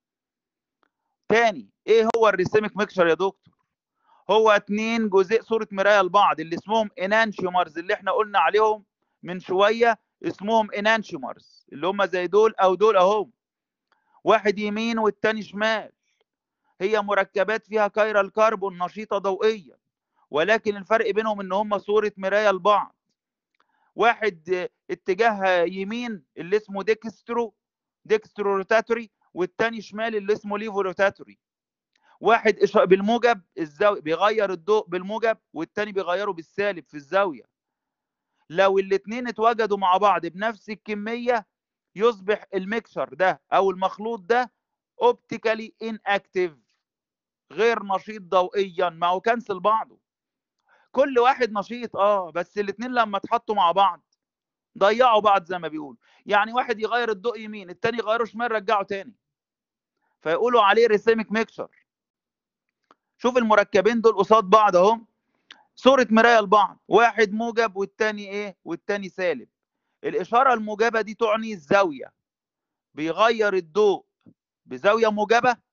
تاني ايه هو الريسيميك ميكشر يا دكتور هو اتنين جزء صورة مراية لبعض اللي اسمهم انانشيومرز اللي احنا قلنا عليهم من شويه اسمهم انانشيومرز اللي هم زي دول او دول اهو واحد يمين والتاني شمال هي مركبات فيها كايرال كربون نشيطه ضوئيا ولكن الفرق بينهم ان هم صوره مرايه لبعض واحد اتجاه يمين اللي اسمه ديكسترو ديكسترو روتاتوري والتاني شمال اللي اسمه ليفو روتاتوري واحد بالموجب الزاويه بيغير الضوء بالموجب والتاني بيغيره بالسالب في الزاويه لو الاثنين اتوجدوا مع بعض بنفس الكميه يصبح الميكسر ده او المخلوط ده اوبتيكالي ان اكتيف غير نشيط ضوئيا ما هو كنسل بعضه كل واحد نشيط اه بس الاثنين لما اتحطوا مع بعض ضيعوا بعض زي ما بيقولوا يعني واحد يغير الضوء يمين التاني يغيره شمال رجعه تاني فيقولوا عليه ريسيميك ميكسر شوف المركبين دول قصاد بعض اهم صورة مراية لبعض واحد موجب والتاني ايه والتاني سالب الإشارة الموجبة دي تعني الزاوية بيغير الضوء بزاوية موجبة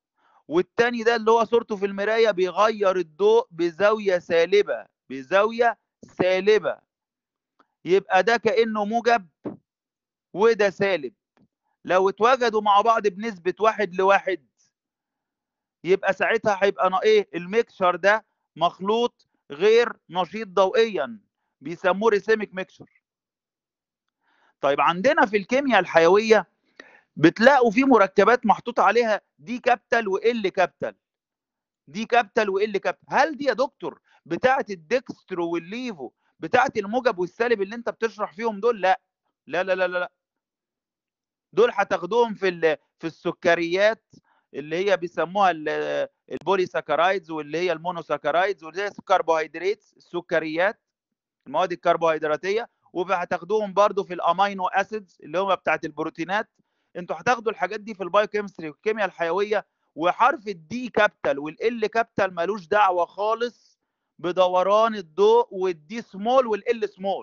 والتاني ده اللي هو صورته في المرايه بيغير الضوء بزاويه سالبه بزاويه سالبه يبقى ده كانه موجب وده سالب لو اتوجدوا مع بعض بنسبه واحد لواحد يبقى ساعتها هيبقى ايه الميكشر ده مخلوط غير نشيط ضوئيا بيسموه ريسيميك ميكشر طيب عندنا في الكيمياء الحيويه بتلاقوا في مركبات محطوط عليها دي كابيتال وال كابيتال دي كابيتال وال كابيتال هل دي يا دكتور بتاعه الدكسترو والليفو بتاعه الموجب والسالب اللي انت بتشرح فيهم دول لا لا لا لا لا دول هتاخدوهم في في السكريات اللي هي بيسموها البولي ساكرايدز واللي هي المونوساكرايدز واللي هي الكربوهيدرات السكريات المواد الكربوهيدراتيه وهتاخدوهم برضو في الامينو اسيدز اللي هم بتاعت البروتينات انتوا هتاخدوا الحاجات دي في البايوكيمستري والكيمياء الحيويه وحرف الدي كابيتال والال كابيتال ملوش دعوه خالص بدوران الضوء والدي سمول والال سمول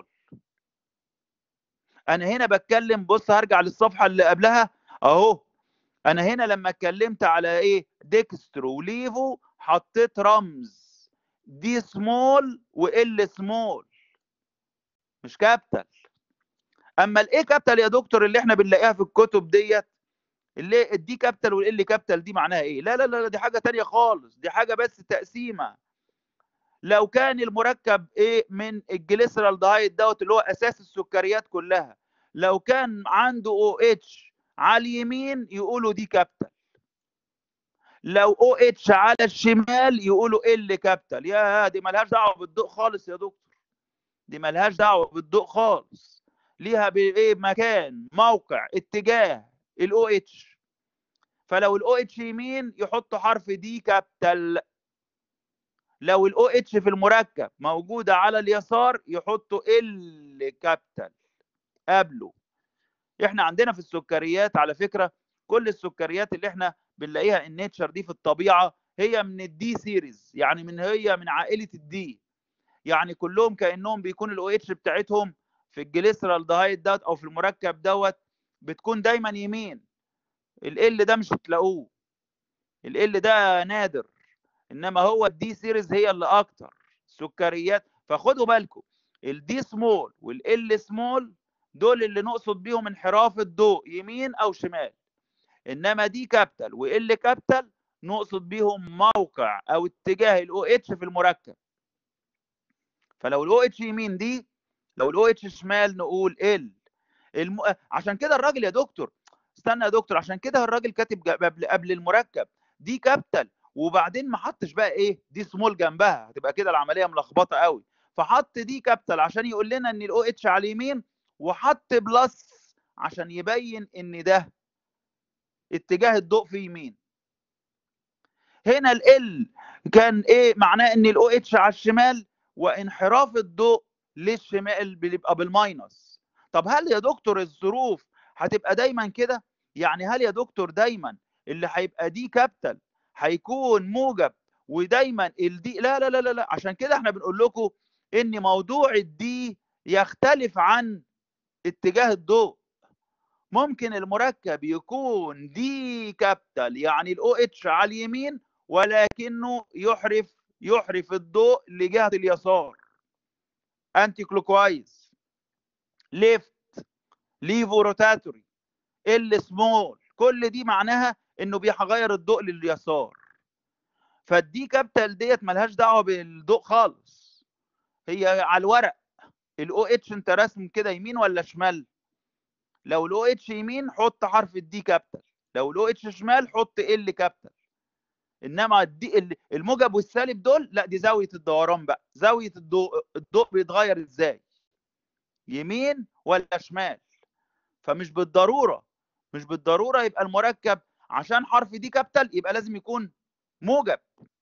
انا هنا بتكلم بص هرجع للصفحه اللي قبلها اهو انا هنا لما اتكلمت على ايه ديكسترو وليفو حطيت رمز دي سمول وال سمول مش كابيتال اما الايه كابيتال يا دكتور اللي احنا بنلاقيها في الكتب ديت اللي الدي كابيتال والال كابيتال دي معناها ايه لا لا لا دي حاجه تانية خالص دي حاجه بس تقسيمه لو كان المركب ايه من الجليسرال دايت دوت اللي هو اساس السكريات كلها لو كان عنده او اتش على اليمين يقولوا دي كابيتال لو او اتش على الشمال يقولوا ال كابيتال يا دي ملهاش دعوه بالضوء خالص يا دكتور دي ملهاش دعوه بالضوء خالص ليها بايه مكان موقع اتجاه الاو اتش فلو الاو اتش يمين يحطوا حرف دي كابيتال لو الاو اتش في المركب موجوده على اليسار يحطوا ال كابيتال قبله احنا عندنا في السكريات على فكره كل السكريات اللي احنا بنلاقيها النيتشر دي في الطبيعه هي من الدي سيريز يعني من هي من عائله الدي يعني كلهم كانهم بيكون الاو اتش بتاعتهم في الجليسرال دهايد دوت او في المركب دوت بتكون دايما يمين ال ده مش هتلاقوه ال ده نادر انما هو الدي سيريز هي اللي اكتر سكريات فخدوا بالكم الدي سمول والال سمول دول اللي نقصد بيهم انحراف الضوء يمين او شمال انما دي كابيتال وال كابيتال نقصد بيهم موقع او اتجاه الاو اتش في المركب فلو الاو اتش يمين دي لو الاو اتش شمال نقول ال الم... عشان كده الراجل يا دكتور استنى يا دكتور عشان كده الراجل كاتب قبل قبل المركب دي كابيتال وبعدين ما حطش بقى ايه دي سمول جنبها هتبقى كده العمليه ملخبطه قوي فحط دي كابيتال عشان يقول لنا ان الاو اتش على اليمين وحط بلس عشان يبين ان ده اتجاه الضوء في يمين هنا ال كان ايه معناه ان الاو اتش على الشمال وانحراف الضوء للشمال بيبقى بالماينس طب هل يا دكتور الظروف هتبقى دايما كده يعني هل يا دكتور دايما اللي هيبقى دي كابيتال هيكون موجب ودايما الدي لا لا لا لا, لا. عشان كده احنا بنقول لكم ان موضوع الدي يختلف عن اتجاه الضوء ممكن المركب يكون دي كابيتال يعني الاو اتش على اليمين ولكنه يحرف يحرف الضوء لجهه اليسار انتي كلوكوايز ليفت ليفو روتاتوري ال سمول كل دي معناها انه بيغير الضوء لليسار فالدي كابيتال ديت ملهاش دعوه بالضوء خالص هي على الورق الاو اتش انت راسم كده يمين ولا شمال لو الاو اتش يمين حط حرف الدي كابيتال لو الاو اتش شمال حط ال كابيتال انما الدي الموجب والسالب دول لا دي زاويه الدوران بقى زاويه الضوء الضوء بيتغير ازاي يمين ولا شمال فمش بالضروره مش بالضروره يبقى المركب عشان حرف دي كابيتال يبقى لازم يكون موجب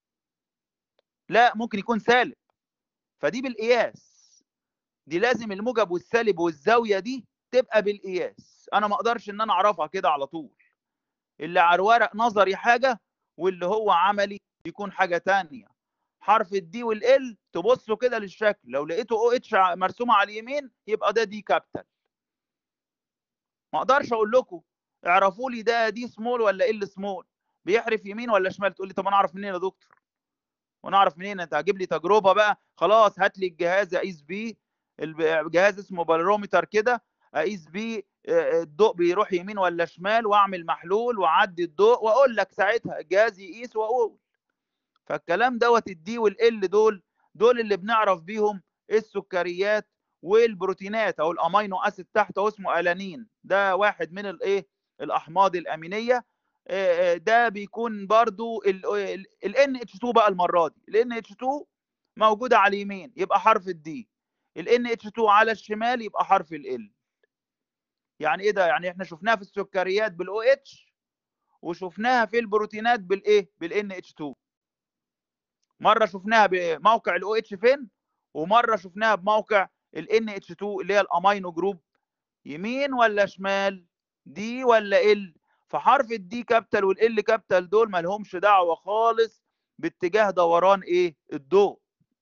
لا ممكن يكون سالب فدي بالقياس دي لازم الموجب والسالب والزاويه دي تبقى بالقياس انا ما اقدرش ان انا اعرفها كده على طول اللي على الورق نظري حاجه واللي هو عملي يكون حاجه تانية حرف الدي والال تبصوا كده للشكل لو لقيته او اتش مرسومه على اليمين يبقى ده دي كابيتال ما اقدرش اقول لكم اعرفوا لي ده دي سمول ولا ال سمول بيحرف يمين ولا شمال تقول لي طب انا اعرف منين يا دكتور وانا اعرف منين انت هجيب لي تجربه بقى خلاص هات لي الجهاز اقيس بيه الجهاز اسمه بالرومتر كده اقيس بيه الضوء بيروح يمين ولا شمال واعمل محلول واعدي الضوء واقول لك ساعتها الجهاز يقيس واقول فالكلام دوت الدي والال دول دول اللي بنعرف بيهم السكريات والبروتينات او الامينو اسيد تحت هو اسمه الانين ده واحد من الايه الاحماض الامينيه ده بيكون برضو ال NH2 بقى المره دي ال NH2 موجوده على اليمين يبقى حرف الدي ال NH2 على الشمال يبقى حرف ال يعني ايه ده يعني احنا شفناها في السكريات بالاو اتش وشفناها في البروتينات بالايه بالان اتش 2 مره شفناها بموقع الاو اتش فين ومره شفناها بموقع الان اتش 2 اللي هي الامينو جروب يمين ولا شمال دي ولا ال فحرف الدي كابيتال والال كابيتال دول ما لهمش دعوه خالص باتجاه دوران ايه الضوء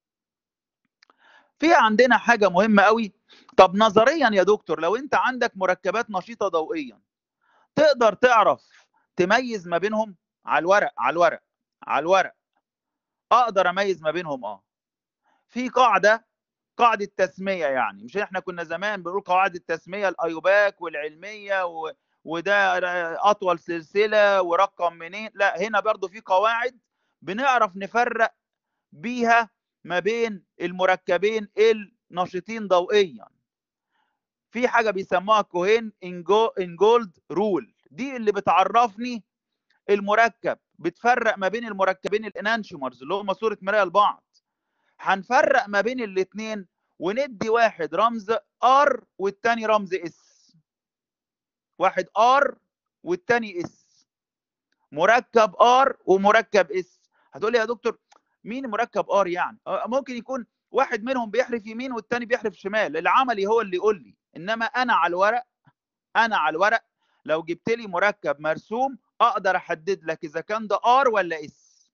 في عندنا حاجه مهمه قوي طب نظريا يا دكتور لو انت عندك مركبات نشيطه ضوئيا تقدر تعرف تميز ما بينهم على الورق على الورق على الورق اقدر اميز ما بينهم اه في قاعده قاعده تسميه يعني مش احنا كنا زمان بنقول قواعد التسميه الايوباك والعلميه و... وده اطول سلسله ورقم منين لا هنا برضو في قواعد بنعرف نفرق بيها ما بين المركبين النشطين ضوئيا في حاجه بيسموها كوهين انجولد رول دي اللي بتعرفني المركب بتفرق ما بين المركبين الانانشيمرز اللي هم صوره مرايه لبعض هنفرق ما بين الاثنين وندي واحد رمز ار والتاني رمز اس واحد ار والتاني اس مركب ار ومركب اس هتقول لي يا دكتور مين مركب ار يعني ممكن يكون واحد منهم بيحرف يمين والتاني بيحرف شمال العملي هو اللي يقول لي انما انا على الورق انا على الورق لو جبت لي مركب مرسوم اقدر احدد لك اذا كان ده ار ولا اس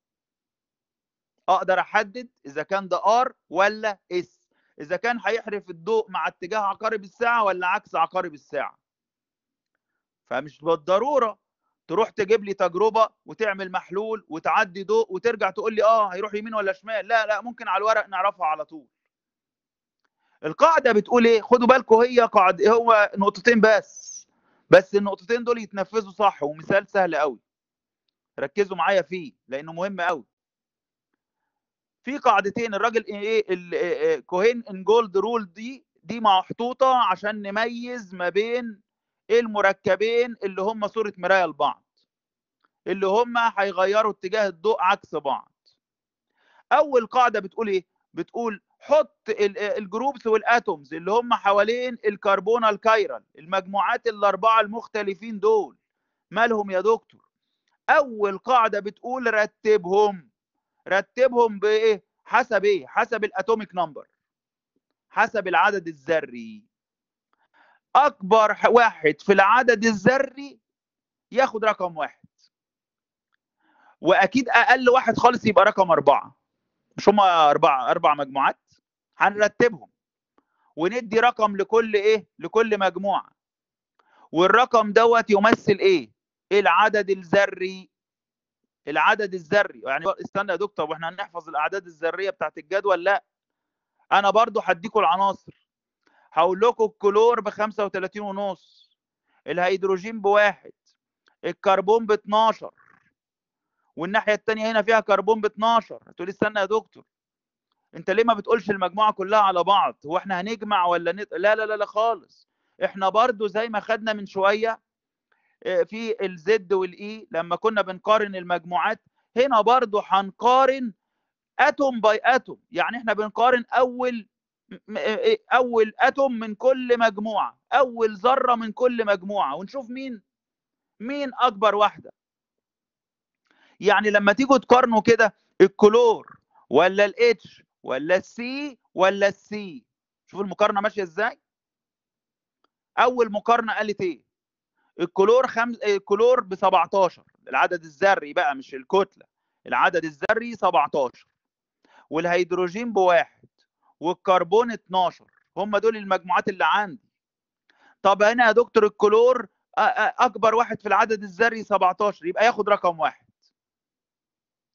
اقدر احدد اذا كان ده ار ولا اس اذا كان هيحرف الضوء مع اتجاه عقارب الساعه ولا عكس عقارب الساعه فمش بالضروره تروح تجيب لي تجربه وتعمل محلول وتعدي ضوء وترجع تقول لي اه هيروح يمين ولا شمال لا لا ممكن على الورق نعرفها على طول القاعده بتقول ايه خدوا بالكم هي قاعده هو نقطتين بس بس النقطتين دول يتنفذوا صح ومثال سهل قوي ركزوا معايا فيه لانه مهم قوي في قاعدتين الراجل ايه كوهين ان جولد رول دي دي محطوطه عشان نميز ما بين المركبين اللي هم صوره مرايه لبعض اللي هم هيغيروا اتجاه الضوء عكس بعض اول قاعده بتقول ايه بتقول حط الجروبس والاتومز اللي هم حوالين الكربونال كايرال المجموعات الاربعه المختلفين دول مالهم يا دكتور اول قاعده بتقول رتبهم رتبهم بايه حسب ايه حسب الاتوميك نمبر حسب العدد الذري اكبر واحد في العدد الذري ياخد رقم واحد واكيد اقل واحد خالص يبقى رقم اربعه مش هما اربعه اربع مجموعات هنرتبهم وندي رقم لكل ايه لكل مجموعه والرقم دوت يمثل ايه العدد الذري العدد الذري يعني استنى يا دكتور واحنا هنحفظ الاعداد الذريه بتاعت الجدول لا انا برضو هديكم العناصر هقول لكم الكلور ب 35 ونص الهيدروجين بواحد الكربون ب 12 والناحيه الثانيه هنا فيها كربون ب 12 هتقولي استنى يا دكتور انت ليه ما بتقولش المجموعه كلها على بعض هو احنا هنجمع ولا نت... لا لا لا لا خالص احنا برضو زي ما خدنا من شويه في الزد والاي لما كنا بنقارن المجموعات هنا برضو هنقارن اتوم باي اتوم يعني احنا بنقارن اول اول اتوم من كل مجموعه اول ذره من كل مجموعه ونشوف مين مين اكبر واحده يعني لما تيجوا تقارنوا كده الكلور ولا الاتش ولا السي ولا السي شوف المقارنه ماشيه ازاي اول مقارنه قالت ايه الكلور خمس الكلور ب 17 العدد الذري بقى مش الكتله العدد الذري 17 والهيدروجين بواحد والكربون 12 هم دول المجموعات اللي عندي طب هنا يا دكتور الكلور اكبر واحد في العدد الذري 17 يبقى ياخد رقم واحد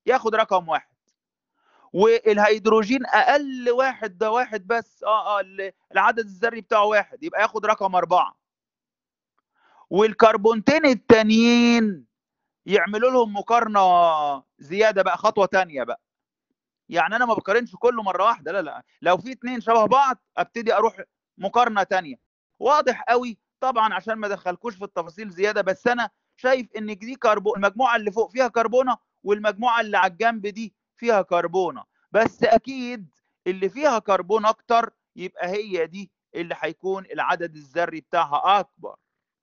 ياخد رقم واحد والهيدروجين اقل واحد ده واحد بس اه اه العدد الذري بتاعه واحد يبقى ياخد رقم اربعه والكربونتين التانيين يعملوا لهم مقارنه زياده بقى خطوه تانية بقى يعني انا ما بقارنش كله مره واحده لا لا لو في اتنين شبه بعض ابتدي اروح مقارنه تانية واضح قوي طبعا عشان ما ادخلكوش في التفاصيل زياده بس انا شايف ان دي كربون المجموعه اللي فوق فيها كربونه والمجموعه اللي على الجنب دي فيها كربونه بس اكيد اللي فيها كربون اكتر يبقى هي دي اللي هيكون العدد الذري بتاعها اكبر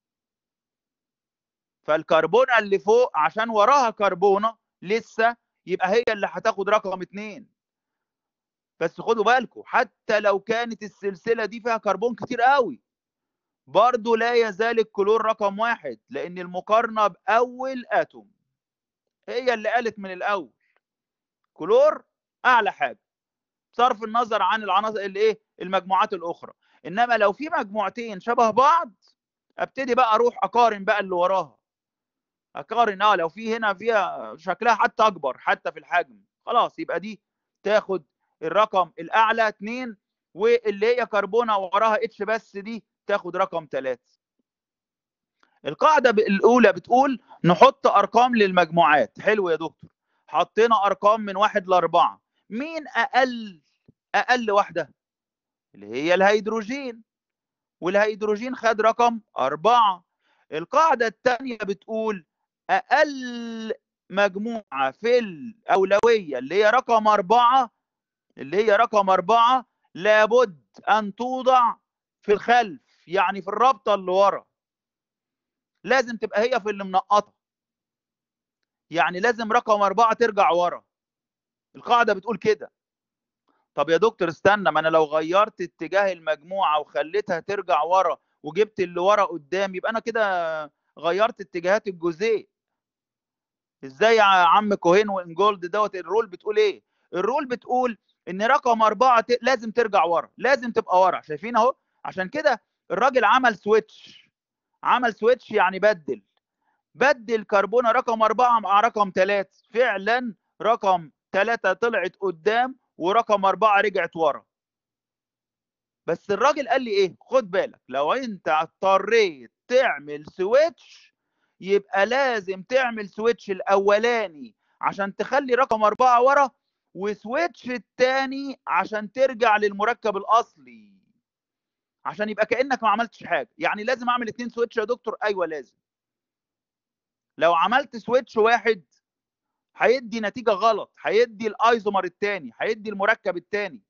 فالكربونه اللي فوق عشان وراها كربونه لسه يبقى هي اللي هتاخد رقم اتنين بس خدوا بالكم حتى لو كانت السلسله دي فيها كربون كتير قوي برضه لا يزال الكلور رقم واحد لان المقارنه باول اتوم هي اللي قالت من الاول كلور اعلى حاجه بصرف النظر عن العناصر اللي ايه المجموعات الاخرى انما لو في مجموعتين شبه بعض ابتدي بقى اروح اقارن بقى اللي وراها اقارن اه لو في هنا فيها شكلها حتى اكبر حتى في الحجم خلاص يبقى دي تاخد الرقم الاعلى 2 واللي هي كربونه وراها اتش بس دي تاخد رقم 3 القاعده الاولى بتقول نحط ارقام للمجموعات حلو يا دكتور حطينا ارقام من واحد لاربعه مين اقل اقل واحده اللي هي الهيدروجين والهيدروجين خد رقم أربعة القاعدة الثانية بتقول أقل مجموعة في الأولوية اللي هي رقم أربعة اللي هي رقم أربعة لابد أن توضع في الخلف يعني في الرابطة اللي ورا لازم تبقى هي في اللي منقطة يعني لازم رقم أربعة ترجع ورا القاعدة بتقول كده طب يا دكتور استنى ما أنا لو غيرت اتجاه المجموعة وخليتها ترجع ورا وجبت اللي ورا قدام يبقى أنا كده غيرت اتجاهات الجزيء ازاي يا عم كوهين وانجولد دوت الرول بتقول ايه الرول بتقول ان رقم أربعة لازم ترجع ورا لازم تبقى ورا شايفين اهو عشان كده الراجل عمل سويتش عمل سويتش يعني بدل بدل كربونة رقم أربعة مع رقم ثلاثة فعلا رقم ثلاثة طلعت قدام ورقم أربعة رجعت ورا بس الراجل قال لي ايه خد بالك لو انت اضطريت تعمل سويتش يبقى لازم تعمل سويتش الاولاني عشان تخلي رقم أربعة ورا وسويتش التاني عشان ترجع للمركب الاصلي عشان يبقى كانك ما عملتش حاجه يعني لازم اعمل اتنين سويتش يا دكتور ايوه لازم لو عملت سويتش واحد هيدي نتيجه غلط هيدي الايزومر الثاني هيدي المركب الثاني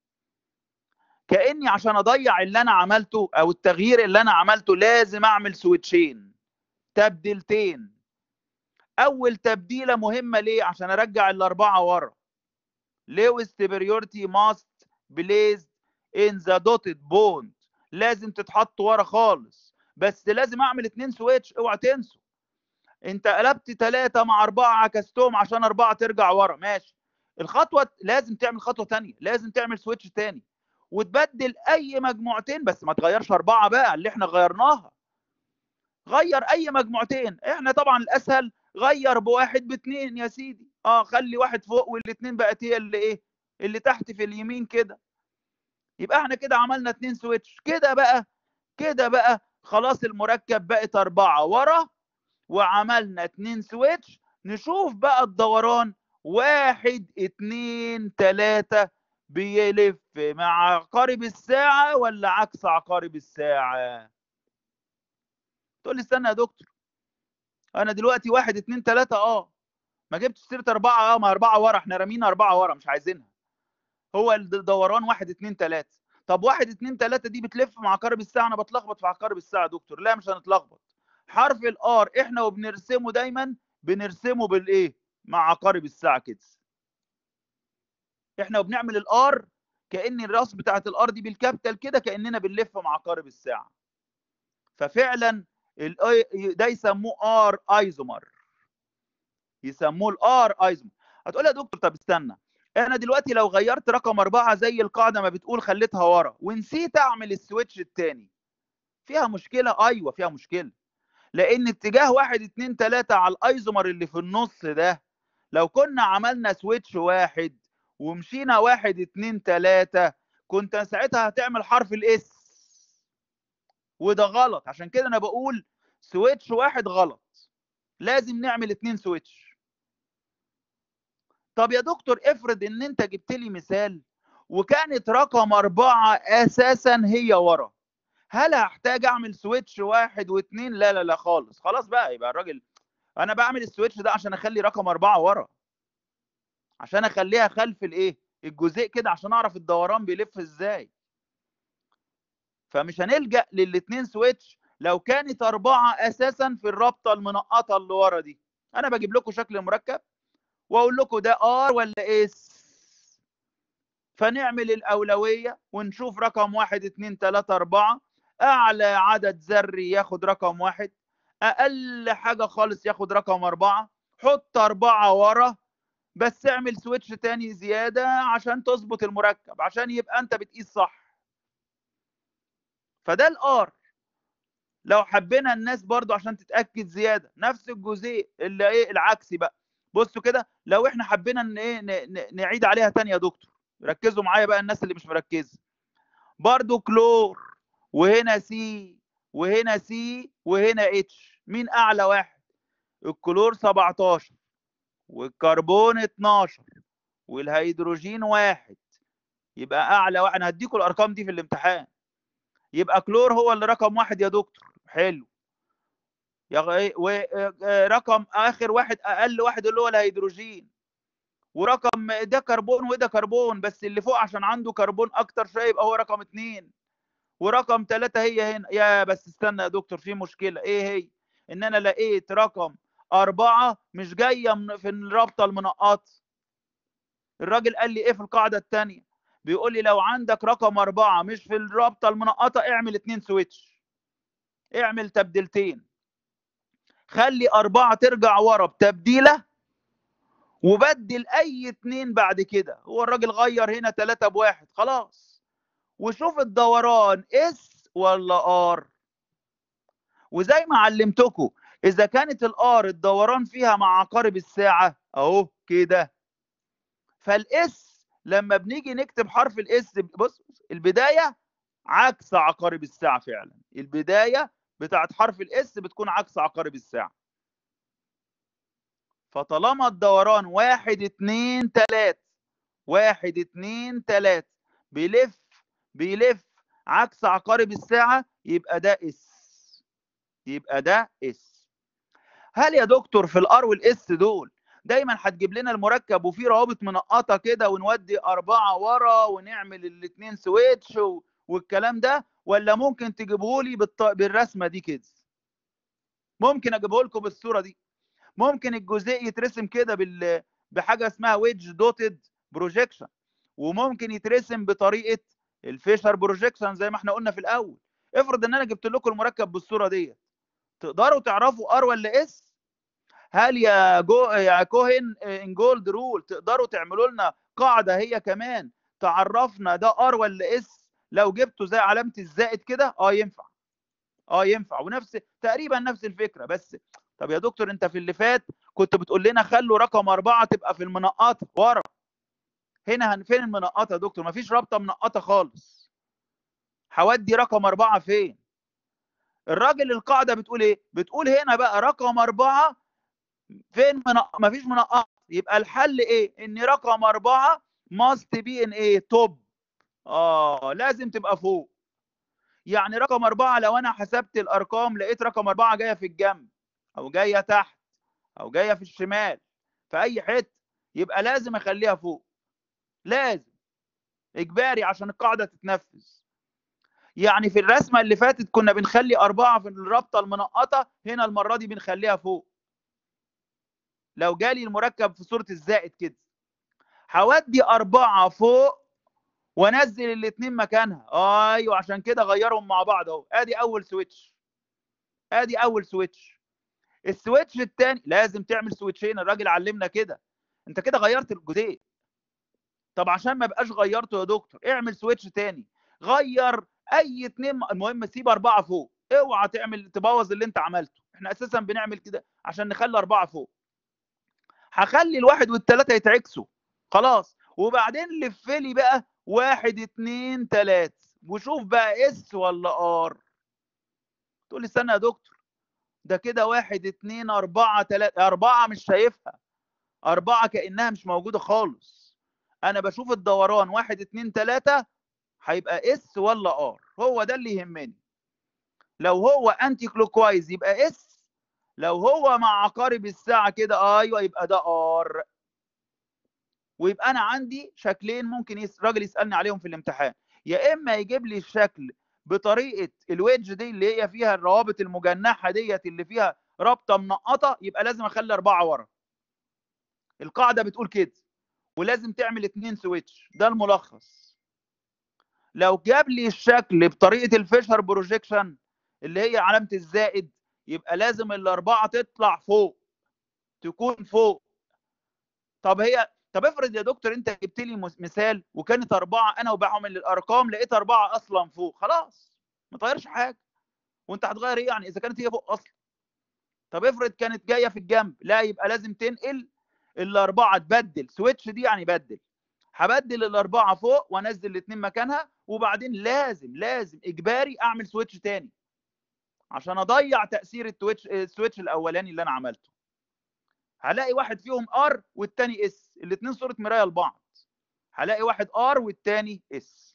كاني عشان اضيع اللي انا عملته او التغيير اللي انا عملته لازم اعمل سويتشين تبديلتين اول تبديله مهمه ليه عشان ارجع الاربعه ورا لويس superiority must placed in the dotted bond لازم تتحط ورا خالص بس لازم اعمل اتنين سويتش اوعى تنسوا انت قلبت ثلاثة مع أربعة عكستهم عشان أربعة ترجع ورا ماشي الخطوة لازم تعمل خطوة تانية لازم تعمل سويتش تاني وتبدل أي مجموعتين بس ما تغيرش أربعة بقى اللي احنا غيرناها غير أي مجموعتين احنا طبعا الأسهل غير بواحد باتنين يا سيدي اه خلي واحد فوق والاتنين بقت هي اللي ايه اللي تحت في اليمين كده يبقى احنا كده عملنا اتنين سويتش كده بقى كده بقى خلاص المركب بقت أربعة ورا وعملنا اتنين سويتش نشوف بقى الدوران واحد اتنين تلاتة بيلف مع عقارب الساعة ولا عكس عقارب الساعة تقول لي استنى يا دكتور انا دلوقتي واحد اتنين تلاتة اه ما جبتش سيرة اربعة اه ما اربعة ورا احنا رامينا اربعة ورا مش عايزينها هو الدوران واحد اتنين تلاتة طب واحد اتنين تلاتة دي بتلف مع عقارب الساعة انا بتلخبط في عقارب الساعة يا دكتور لا مش هنتلخبط حرف الار احنا وبنرسمه دايما بنرسمه بالايه مع عقارب الساعة كده احنا وبنعمل الار كان الراس بتاعت الار دي بالكابيتال كده كاننا بنلف مع عقارب الساعة ففعلا ده يسموه ار ايزومر يسموه الار ايزومر هتقول يا دكتور طب استنى انا دلوقتي لو غيرت رقم أربعة زي القاعدة ما بتقول خليتها ورا ونسيت اعمل السويتش التاني فيها مشكلة ايوه فيها مشكلة لان اتجاه واحد اتنين تلاتة على الايزومر اللي في النص ده لو كنا عملنا سويتش واحد ومشينا واحد اتنين تلاتة كنت ساعتها هتعمل حرف الاس وده غلط عشان كده انا بقول سويتش واحد غلط لازم نعمل اتنين سويتش طب يا دكتور افرض ان انت جبت لي مثال وكانت رقم أربعة أساسا هي ورا هل هحتاج أعمل سويتش واحد واثنين لا لا لا خالص خلاص بقى يبقى الراجل أنا بعمل السويتش ده عشان أخلي رقم أربعة ورا عشان أخليها خلف الإيه الجزء كده عشان أعرف الدوران بيلف إزاي فمش هنلجأ للاتنين سويتش لو كانت أربعة أساسا في الرابطة المنقطة اللي ورا دي أنا بجيب لكم شكل مركب وأقول لكم ده ار ولا اس فنعمل الأولوية ونشوف رقم واحد اتنين تلاتة أربعة أعلى عدد ذري ياخد رقم واحد أقل حاجة خالص ياخد رقم أربعة حط أربعة ورا بس اعمل سويتش تاني زيادة عشان تظبط المركب عشان يبقى أنت بتقيس صح فده الآر لو حبينا الناس برضو عشان تتأكد زيادة نفس الجزء اللي ايه العكسي بقى بصوا كده لو احنا حبينا ان ايه نعيد عليها تاني يا دكتور ركزوا معايا بقى الناس اللي مش مركزه برضو كلور وهنا سي وهنا سي وهنا اتش مين اعلى واحد الكلور 17 والكربون 12 والهيدروجين واحد يبقى اعلى واحد انا هديكم الارقام دي في الامتحان يبقى كلور هو اللي رقم واحد يا دكتور حلو ورقم اخر واحد اقل واحد اللي هو الهيدروجين ورقم ده كربون وده كربون بس اللي فوق عشان عنده كربون اكتر شويه يبقى هو رقم اتنين ورقم ثلاثة هي هنا يا بس استنى يا دكتور في مشكلة ايه هي ان انا لقيت رقم اربعة مش جاية في الرابطة المنقط الراجل قال لي ايه في القاعدة الثانية بيقول لي لو عندك رقم أربعة مش في الرابطة المنقطة اعمل اتنين سويتش اعمل تبديلتين خلي أربعة ترجع ورا بتبديلة وبدل أي اتنين بعد كده هو الراجل غير هنا تلاتة بواحد خلاص وشوف الدوران اس ولا ار وزي ما علمتكم إذا كانت الار الدوران فيها مع عقارب الساعة أهو كده فالاس لما بنيجي نكتب حرف الاس بص البداية عكس عقارب الساعة فعلا البداية بتاعت حرف الاس بتكون عكس عقارب الساعة فطالما الدوران واحد اتنين تلات واحد اتنين تلات بيلف بيلف عكس عقارب الساعة يبقى ده اس يبقى ده اس هل يا دكتور في الار والاس دول دايما هتجيب لنا المركب وفيه روابط منقطة كده ونودي أربعة ورا ونعمل الاتنين سويتش و... والكلام ده ولا ممكن تجيبه لي بالط... بالرسمة دي كده ممكن اجيبه لكم بالصورة دي ممكن الجزء يترسم كده بال... بحاجة اسمها ويدج دوتد بروجيكشن وممكن يترسم بطريقة الفيشر بروجيكشن زي ما احنا قلنا في الأول افرض ان انا جبت لكم المركب بالصورة ديت تقدروا تعرفوا ار ولا اس هل يا جو يا كوهن ان جولد رول تقدروا تعملوا لنا قاعده هي كمان تعرفنا ده ار ولا اس لو جبته زي علامه الزائد كده اه ينفع اه ينفع ونفس تقريبا نفس الفكره بس طب يا دكتور انت في اللي فات كنت بتقول لنا خلوا رقم أربعة تبقى في المنقطه ورا هنا فين المنقطه يا دكتور مفيش رابطه منقطه خالص هودي رقم أربعة فين الراجل القاعده بتقول ايه بتقول هنا بقى رقم أربعة فين منق... مفيش منقط يبقى الحل ايه ان رقم أربعة must be in ايه توب اه لازم تبقى فوق يعني رقم أربعة لو أنا حسبت الأرقام لقيت رقم أربعة جاية في الجنب أو جاية تحت أو جاية في الشمال في أي حتة يبقى لازم أخليها فوق لازم إجباري عشان القاعدة تتنفذ يعني في الرسمة اللي فاتت كنا بنخلي أربعة في الرابطة المنقطة هنا المرة دي بنخليها فوق لو جالي المركب في صورة الزائد كده هودي أربعة فوق وانزل الاثنين مكانها ايوه عشان كده غيرهم مع بعض اهو ادي اول سويتش ادي اول سويتش السويتش الثاني لازم تعمل سويتشين الراجل علمنا كده انت كده غيرت الجزئين طب عشان ما بقاش غيرته يا دكتور اعمل سويتش تاني غير اي اتنين المهم سيب اربعه فوق اوعى تعمل تبوظ اللي انت عملته احنا اساسا بنعمل كده عشان نخلي اربعه فوق هخلي الواحد والتلاته يتعكسوا خلاص وبعدين لف لي بقى واحد اتنين تلاته وشوف بقى اس ولا ار تقول لي استنى يا دكتور ده كده واحد اتنين اربعه تلاته اربعه مش شايفها اربعه كانها مش موجوده خالص انا بشوف الدوران واحد اتنين تلاته هيبقى اس ولا ار هو ده اللي يهمني لو هو انتي كلوكوايز يبقى اس لو هو مع عقارب الساعه كده ايوه يبقى ده ار ويبقى انا عندي شكلين ممكن يس... الراجل يسالني عليهم في الامتحان يا اما يجيب لي الشكل بطريقه الويدج دي اللي هي فيها الروابط المجنحه ديت اللي فيها رابطه منقطه يبقى لازم اخلي اربعه ورا القاعده بتقول كده ولازم تعمل اتنين سويتش ده الملخص لو جاب لي الشكل بطريقه الفيشر بروجيكشن اللي هي علامه الزائد يبقى لازم الاربعه تطلع فوق تكون فوق طب هي طب افرض يا دكتور انت جبت لي مثال وكانت اربعه انا وبعمل الارقام لقيت اربعه اصلا فوق خلاص ما تغيرش حاجه وانت هتغير ايه يعني اذا كانت هي فوق اصلا طب افرض كانت جايه في الجنب لا يبقى لازم تنقل الاربعه تبدل سويتش دي يعني بدل هبدل الاربعه فوق وانزل الاثنين مكانها وبعدين لازم لازم اجباري اعمل سويتش تاني عشان اضيع تاثير التويتش السويتش الاولاني اللي انا عملته هلاقي واحد فيهم ار والتاني اس الاثنين صوره مرايه لبعض هلاقي واحد ار والتاني اس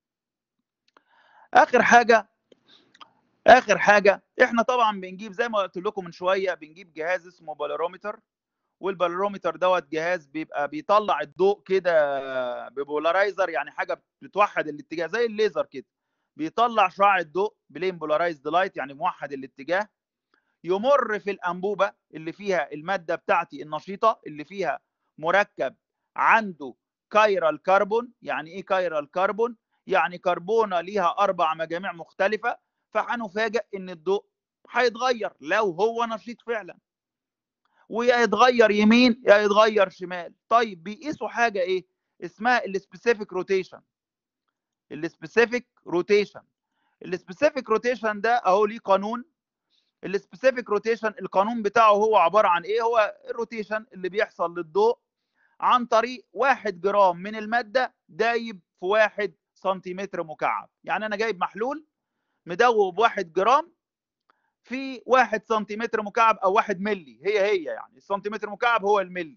اخر حاجه اخر حاجه احنا طبعا بنجيب زي ما قلت لكم من شويه بنجيب جهاز اسمه بالرومتر والبالرومتر دوت جهاز بيبقى بيطلع الضوء كده ببولارايزر يعني حاجه بتوحد الاتجاه زي الليزر كده بيطلع شعاع الضوء بلين بولارايزد لايت يعني موحد الاتجاه يمر في الانبوبه اللي فيها الماده بتاعتي النشيطه اللي فيها مركب عنده كايرال كربون يعني ايه كايرال كربون يعني كربونه ليها اربع مجاميع مختلفه فهنفاجئ ان الضوء هيتغير لو هو نشيط فعلا ويا يتغير يمين يا يتغير شمال طيب بيقيسوا حاجه ايه اسمها السبيسيفيك روتيشن السبيسيفيك روتيشن السبيسيفيك روتيشن ده اهو ليه قانون السبيسيفيك روتيشن القانون بتاعه هو عباره عن ايه هو الروتيشن اللي بيحصل للضوء عن طريق واحد جرام من الماده دايب في واحد سنتيمتر مكعب يعني انا جايب محلول مدوب واحد جرام في واحد سنتيمتر مكعب او واحد ملي هي هي يعني السنتيمتر مكعب هو الملي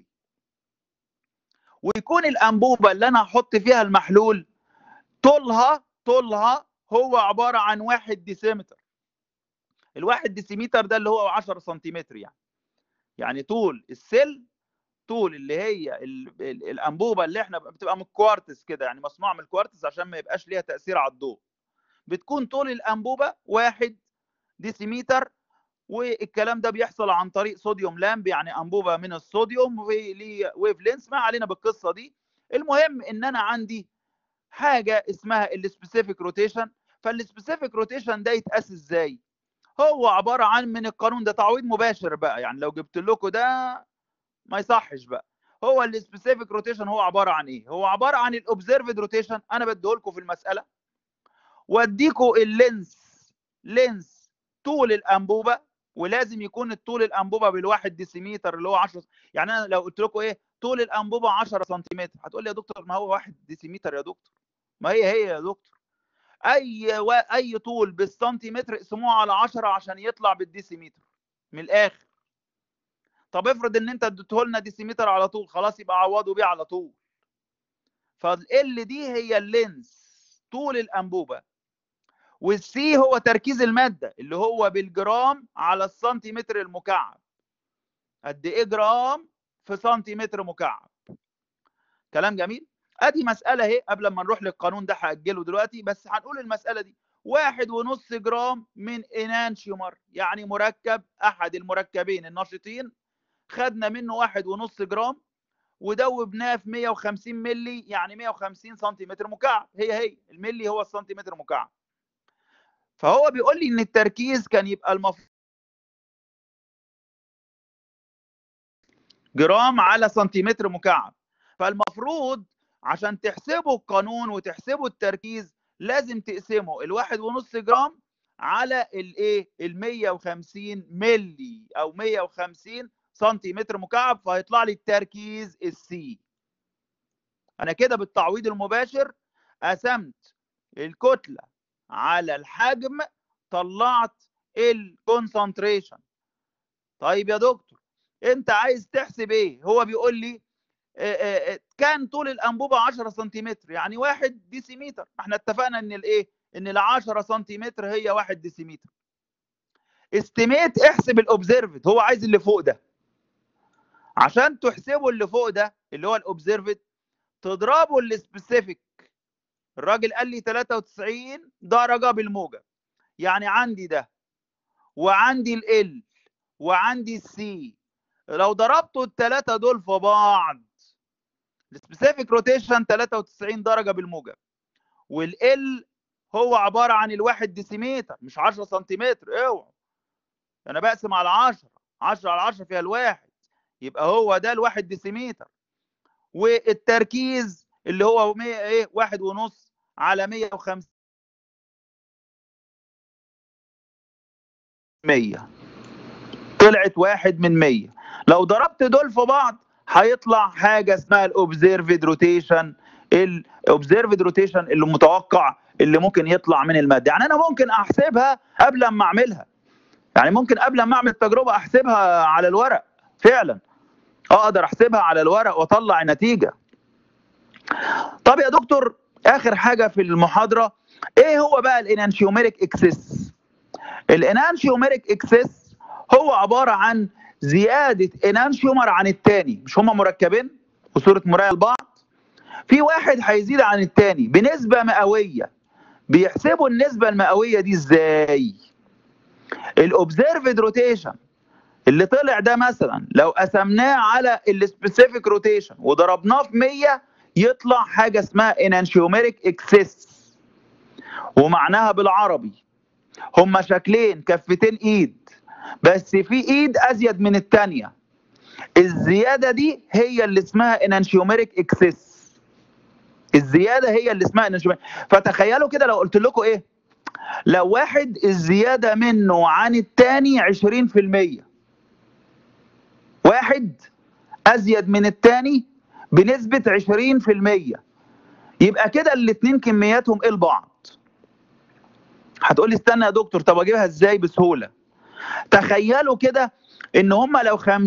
ويكون الانبوبه اللي انا هحط فيها المحلول طولها طولها هو عباره عن واحد ديسيمتر الواحد ديسيمتر ده اللي هو 10 سنتيمتر يعني يعني طول السل طول اللي هي ال ال الانبوبه اللي احنا بتبقى من الكوارتز كده يعني مصنوعه من الكوارتز عشان ما يبقاش ليها تاثير على الضوء بتكون طول الانبوبه واحد ديسيمتر والكلام ده بيحصل عن طريق صوديوم لامب يعني انبوبه من الصوديوم وليه ويف لينس ما علينا بالقصه دي المهم ان انا عندي حاجه اسمها السبيسيفيك روتيشن فالسبيسيفيك روتيشن ده يتقاس ازاي هو عباره عن من القانون ده تعويض مباشر بقى يعني لو جبت لكم ده ما يصحش بقى هو السبيسيفيك روتيشن هو عباره عن ايه هو عباره عن الاوبزرفد روتيشن انا بديه لكم في المساله واديكم اللينس لينس طول الانبوبه ولازم يكون الطول الانبوبه بالواحد ديسيمتر اللي هو 10 يعني انا لو قلت لكم ايه طول الانبوبه 10 سنتيمتر هتقول لي يا دكتور ما هو 1 ديسيمتر يا دكتور ما هي هي يا دكتور اي و... اي طول بالسنتيمتر اقسموه على 10 عشان يطلع بالديسيمتر من الاخر طب افرض ان انت اديته لنا ديسيمتر على طول خلاص يبقى عوضوا بيه على طول فال دي هي اللينس طول الانبوبه والسي هو تركيز الماده اللي هو بالجرام على السنتيمتر المكعب قد ايه جرام في سنتيمتر مكعب كلام جميل ادي مساله اهي قبل ما نروح للقانون ده هاجله دلوقتي بس هنقول المساله دي واحد ونص جرام من انانشيومر يعني مركب احد المركبين النشطين خدنا منه واحد ونص جرام ودوبناه في 150 ملي يعني 150 سنتيمتر مكعب هي هي الملي هو السنتيمتر مكعب فهو بيقول لي ان التركيز كان يبقى المفروض جرام على سنتيمتر مكعب فالمفروض عشان تحسبوا القانون وتحسبوا التركيز لازم تقسموا الواحد ونص جرام على الايه ال 150 ملي او 150 سنتيمتر مكعب فهيطلع لي التركيز السي انا كده بالتعويض المباشر قسمت الكتله على الحجم طلعت الكونسنتريشن طيب يا دكتور انت عايز تحسب ايه هو بيقول لي آه، آه، كان طول الانبوبه 10 سنتيمتر يعني 1 ديسيمتر احنا اتفقنا ان الايه ان ال 10 سنتيمتر هي 1 ديسيمتر استيميت احسب الاوبزرفد هو عايز اللي فوق ده عشان تحسبه اللي فوق ده اللي هو الاوبزرفد تضربه السبيسيفيك الراجل قال لي 93 درجه بالموجب يعني عندي ده وعندي ال وعندي السي لو ضربتوا الثلاثه دول في بعض السبيسيفيك روتيشن 93 درجه بالموجب والال هو عباره عن الواحد ديسيمتر مش 10 سنتيمتر اوعوا انا بقسم على 10 10 على 10 فيها الواحد يبقى هو ده الواحد ديسيمتر والتركيز اللي هو 100 ايه واحد ونص على 150 100 طلعت واحد من 100 لو ضربت دول في بعض هيطلع حاجه اسمها الاوبزرفد روتيشن الاوبزرفد روتيشن اللي متوقع اللي ممكن يطلع من الماده يعني انا ممكن احسبها قبل ما اعملها يعني ممكن قبل ما اعمل التجربه احسبها على الورق فعلا اقدر احسبها على الورق واطلع النتيجه طب يا دكتور اخر حاجه في المحاضره ايه هو بقى الانانشيوميريك اكسس الانانشيوميريك اكسس هو عباره عن زياده انانشيومر عن الثاني مش هما مركبين وصوره مرايه لبعض في واحد هيزيد عن الثاني بنسبه مئويه بيحسبوا النسبه المئويه دي ازاي الاوبزرفد روتيشن اللي طلع ده مثلا لو قسمناه على السبيسيفيك روتيشن وضربناه في 100 يطلع حاجه اسمها انانشيوميريك اكسس ومعناها بالعربي هما شكلين كفتين ايد بس في ايد ازيد من الثانيه الزياده دي هي اللي اسمها انانشيوميريك اكسس الزياده هي اللي اسمها انانشيوميريك فتخيلوا كده لو قلت لكم ايه لو واحد الزياده منه عن الثاني 20% واحد ازيد من الثاني بنسبه 20% يبقى كده الاثنين كمياتهم ايه لبعض هتقول لي استنى يا دكتور طب اجيبها ازاي بسهوله تخيلوا كده ان هم لو 50% 50%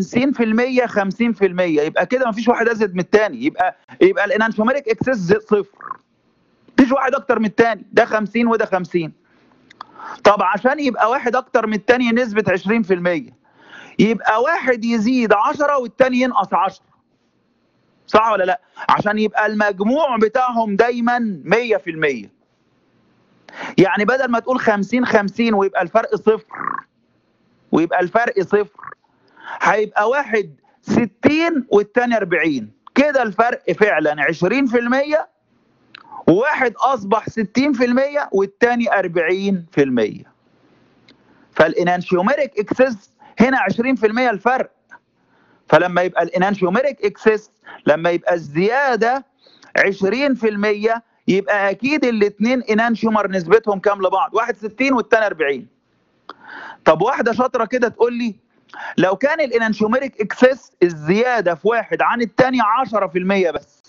يبقى كده مفيش واحد ازيد من الثاني يبقى يبقى الانانشوميريك اكسس صفر مفيش واحد اكتر من الثاني ده 50 وده 50 طب عشان يبقى واحد اكتر من الثاني نسبه 20% يبقى واحد يزيد 10 والثاني ينقص 10 صح ولا لا عشان يبقى المجموع بتاعهم دايما 100% يعني بدل ما تقول 50 50 ويبقى الفرق صفر ويبقى الفرق صفر هيبقى واحد 60 والتاني 40 كده الفرق فعلا 20% وواحد اصبح 60% والتاني 40% فالانانشيوميريك اكسس هنا 20% الفرق فلما يبقى الانانشيوميريك اكسس لما يبقى الزياده 20% يبقى اكيد الاثنين انانشيومر نسبتهم كام لبعض واحد 60 والتاني 40 طب واحده شاطره كده تقول لي لو كان الانانشيوميريك اكسس الزياده في واحد عن الثاني 10% بس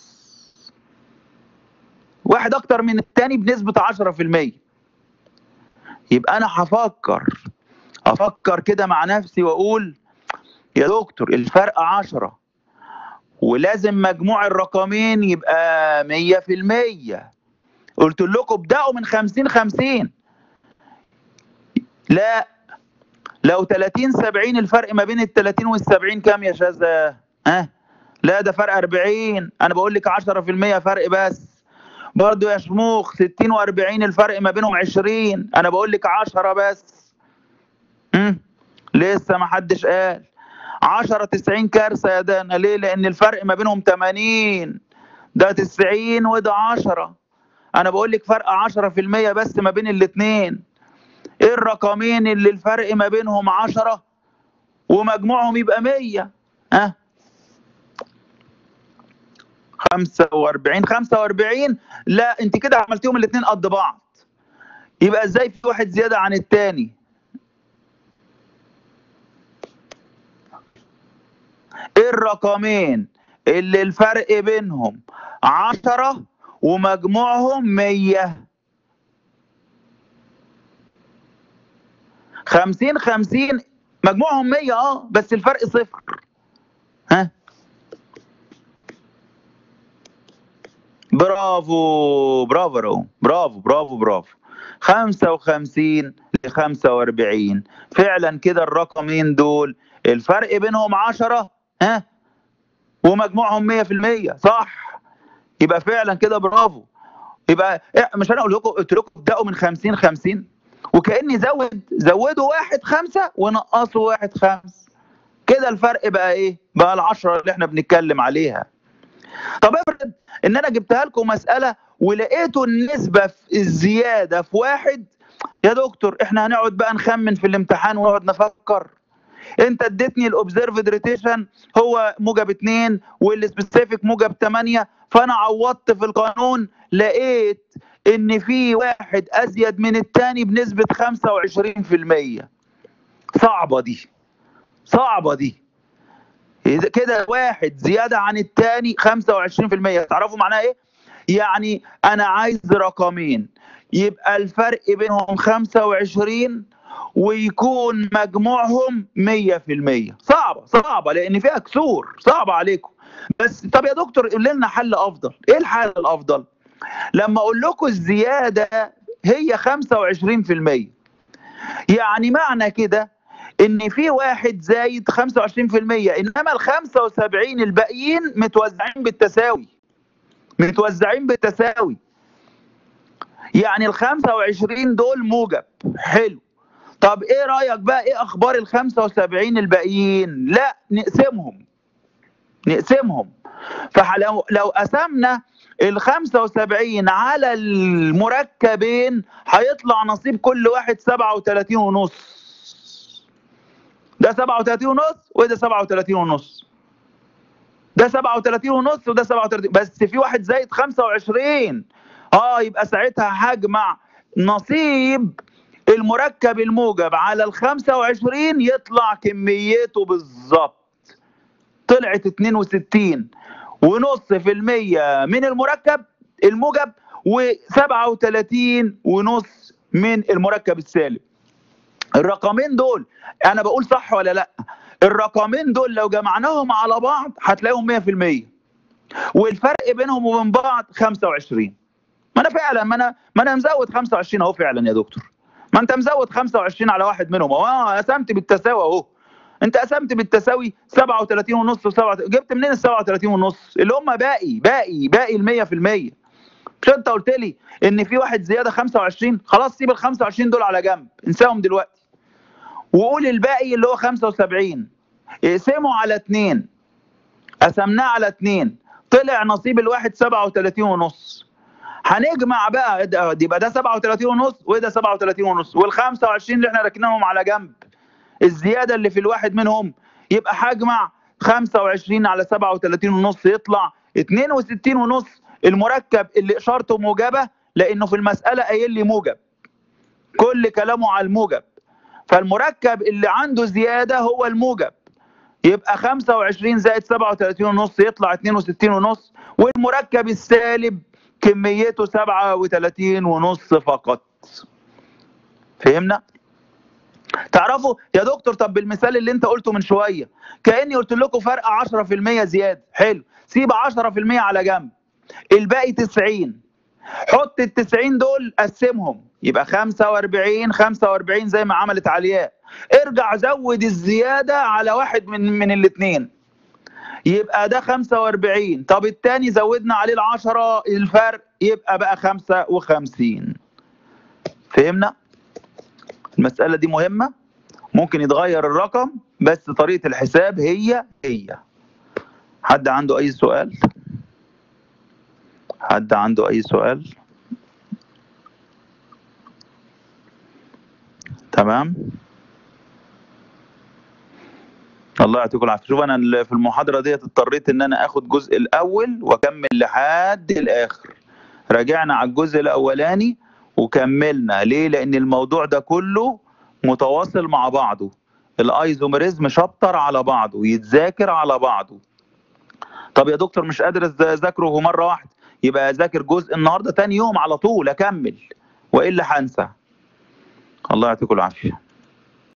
واحد اكتر من الثاني بنسبه 10% يبقى انا هفكر افكر كده مع نفسي واقول يا دكتور الفرق 10 ولازم مجموع الرقمين يبقى 100% قلت لكم ابداوا من 50 50 لا لو 30 70 الفرق ما بين ال 30 وال 70 كام يا شاذة؟ ها؟ لا ده فرق 40 انا بقول لك 10% فرق بس برضه يا شموخ 60 و40 الفرق ما بينهم 20 انا بقول لك 10 بس امم لسه ما حدش قال 10 90 كارثه يا دانا ليه؟ لان الفرق ما بينهم 80 ده 90 وده 10 انا بقول لك فرق 10% بس ما بين الاثنين ايه الرقمين اللي الفرق ما بينهم 10 ومجموعهم يبقى 100 ها 45 45 لا انت كده عملتيهم الاثنين قد بعض يبقى ازاي في واحد زياده عن الثاني الرقمين اللي الفرق بينهم عشرة ومجموعهم مية خمسين خمسين مجموعهم مية اه بس الفرق صفر ها برافو برافو برافو برافو برافو خمسة وخمسين لخمسة واربعين فعلا كده الرقمين دول الفرق بينهم عشرة ها ومجموعهم مية في المية صح يبقى فعلا كده برافو يبقى مش انا اقول لكم قلت لكم ابداوا من 50 50 وكاني زود زودوا واحد خمسة ونقصوا واحد خمس كده الفرق بقى ايه بقى العشرة اللي احنا بنتكلم عليها طب افرض ان انا جبتها لكم مسألة ولقيتوا النسبة في الزيادة في واحد يا دكتور احنا هنقعد بقى نخمن في الامتحان ونقعد نفكر انت اديتني الاوبزرفد ريتيشن هو موجب 2 والسبيسيفيك موجب 8 فانا عوضت في القانون لقيت ان في واحد ازيد من الثاني بنسبه 25% صعبه دي صعبه دي كده واحد زياده عن الثاني 25% تعرفوا معناها ايه يعني انا عايز رقمين يبقى الفرق بينهم 25 ويكون مجموعهم 100% صعبه صعبه لان فيها كسور صعبه عليكم بس طب يا دكتور قول لنا حل افضل ايه الحل الافضل لما اقول لكم الزياده هي 25% يعني معنى كده ان في واحد زايد 25% انما ال 75 الباقيين متوزعين بالتساوي متوزعين بالتساوي يعني ال 25 دول موجب حلو طب ايه رايك بقى ايه اخبار ال 75 الباقيين لا نقسمهم نقسمهم فلو لو قسمنا ال 75 على المركبين هيطلع نصيب كل واحد 37 ونص ده 37 ونص وده 37 ونص ده 37 ونص وده 37 بس في واحد زايد 25 اه يبقى ساعتها هجمع نصيب المركب الموجب على ال 25 يطلع كميته بالظبط طلعت 62 ونص في المية من المركب الموجب و37 ونص من المركب السالب الرقمين دول انا بقول صح ولا لا الرقمين دول لو جمعناهم على بعض هتلاقيهم 100% والفرق بينهم وبين بعض 25 ما انا فعلا ما انا ما انا مزود 25 اهو فعلا يا دكتور ما انت مزود 25 على واحد منهم اهو قسمت بالتساوي اهو انت قسمت بالتساوي 37 ونص و7 جبت منين ال 37 ونص اللي هم باقي باقي باقي ال 100% مش انت قلت لي ان في واحد زياده 25 خلاص سيب ال 25 دول على جنب انساهم دلوقتي وقول الباقي اللي هو 75 اقسمه على 2 قسمناه على 2 طلع نصيب الواحد 37 ونص هنجمع بقى يبقى ده 37 ونص وده 37 ونص وال 25 اللي احنا راكنينهم على جنب الزياده اللي في الواحد منهم يبقى هجمع 25 على 37 ونص يطلع 62 ونص المركب اللي اشارته موجبه لانه في المساله قايل لي موجب كل كلامه على الموجب فالمركب اللي عنده زياده هو الموجب يبقى 25 زائد 37 ونص يطلع 62 ونص والمركب السالب كميته 37 ونص فقط فهمنا تعرفوا يا دكتور طب بالمثال اللي انت قلته من شويه كاني قلت لكم فرق 10% زياده حلو سيب 10% على جنب الباقي 90 حط ال 90 دول قسمهم يبقى 45 45 زي ما عملت علياء ارجع زود الزياده على واحد من من الاثنين يبقى ده 45 طب التاني زودنا عليه العشرة الفرق يبقى بقى 55 فهمنا المسألة دي مهمة ممكن يتغير الرقم بس طريقة الحساب هي هي حد عنده أي سؤال حد عنده أي سؤال تمام الله يعطيكم العافيه شوف انا في المحاضره ديت اضطريت ان انا اخد الجزء الاول واكمل لحد الاخر راجعنا على الجزء الاولاني وكملنا ليه لان الموضوع ده كله متواصل مع بعضه الايزوميريزم شابتر على بعضه يتذاكر على بعضه طب يا دكتور مش قادر أز- اذاكره مره واحده يبقى اذاكر جزء النهارده تاني يوم على طول اكمل والا هنسى الله يعطيكم العافيه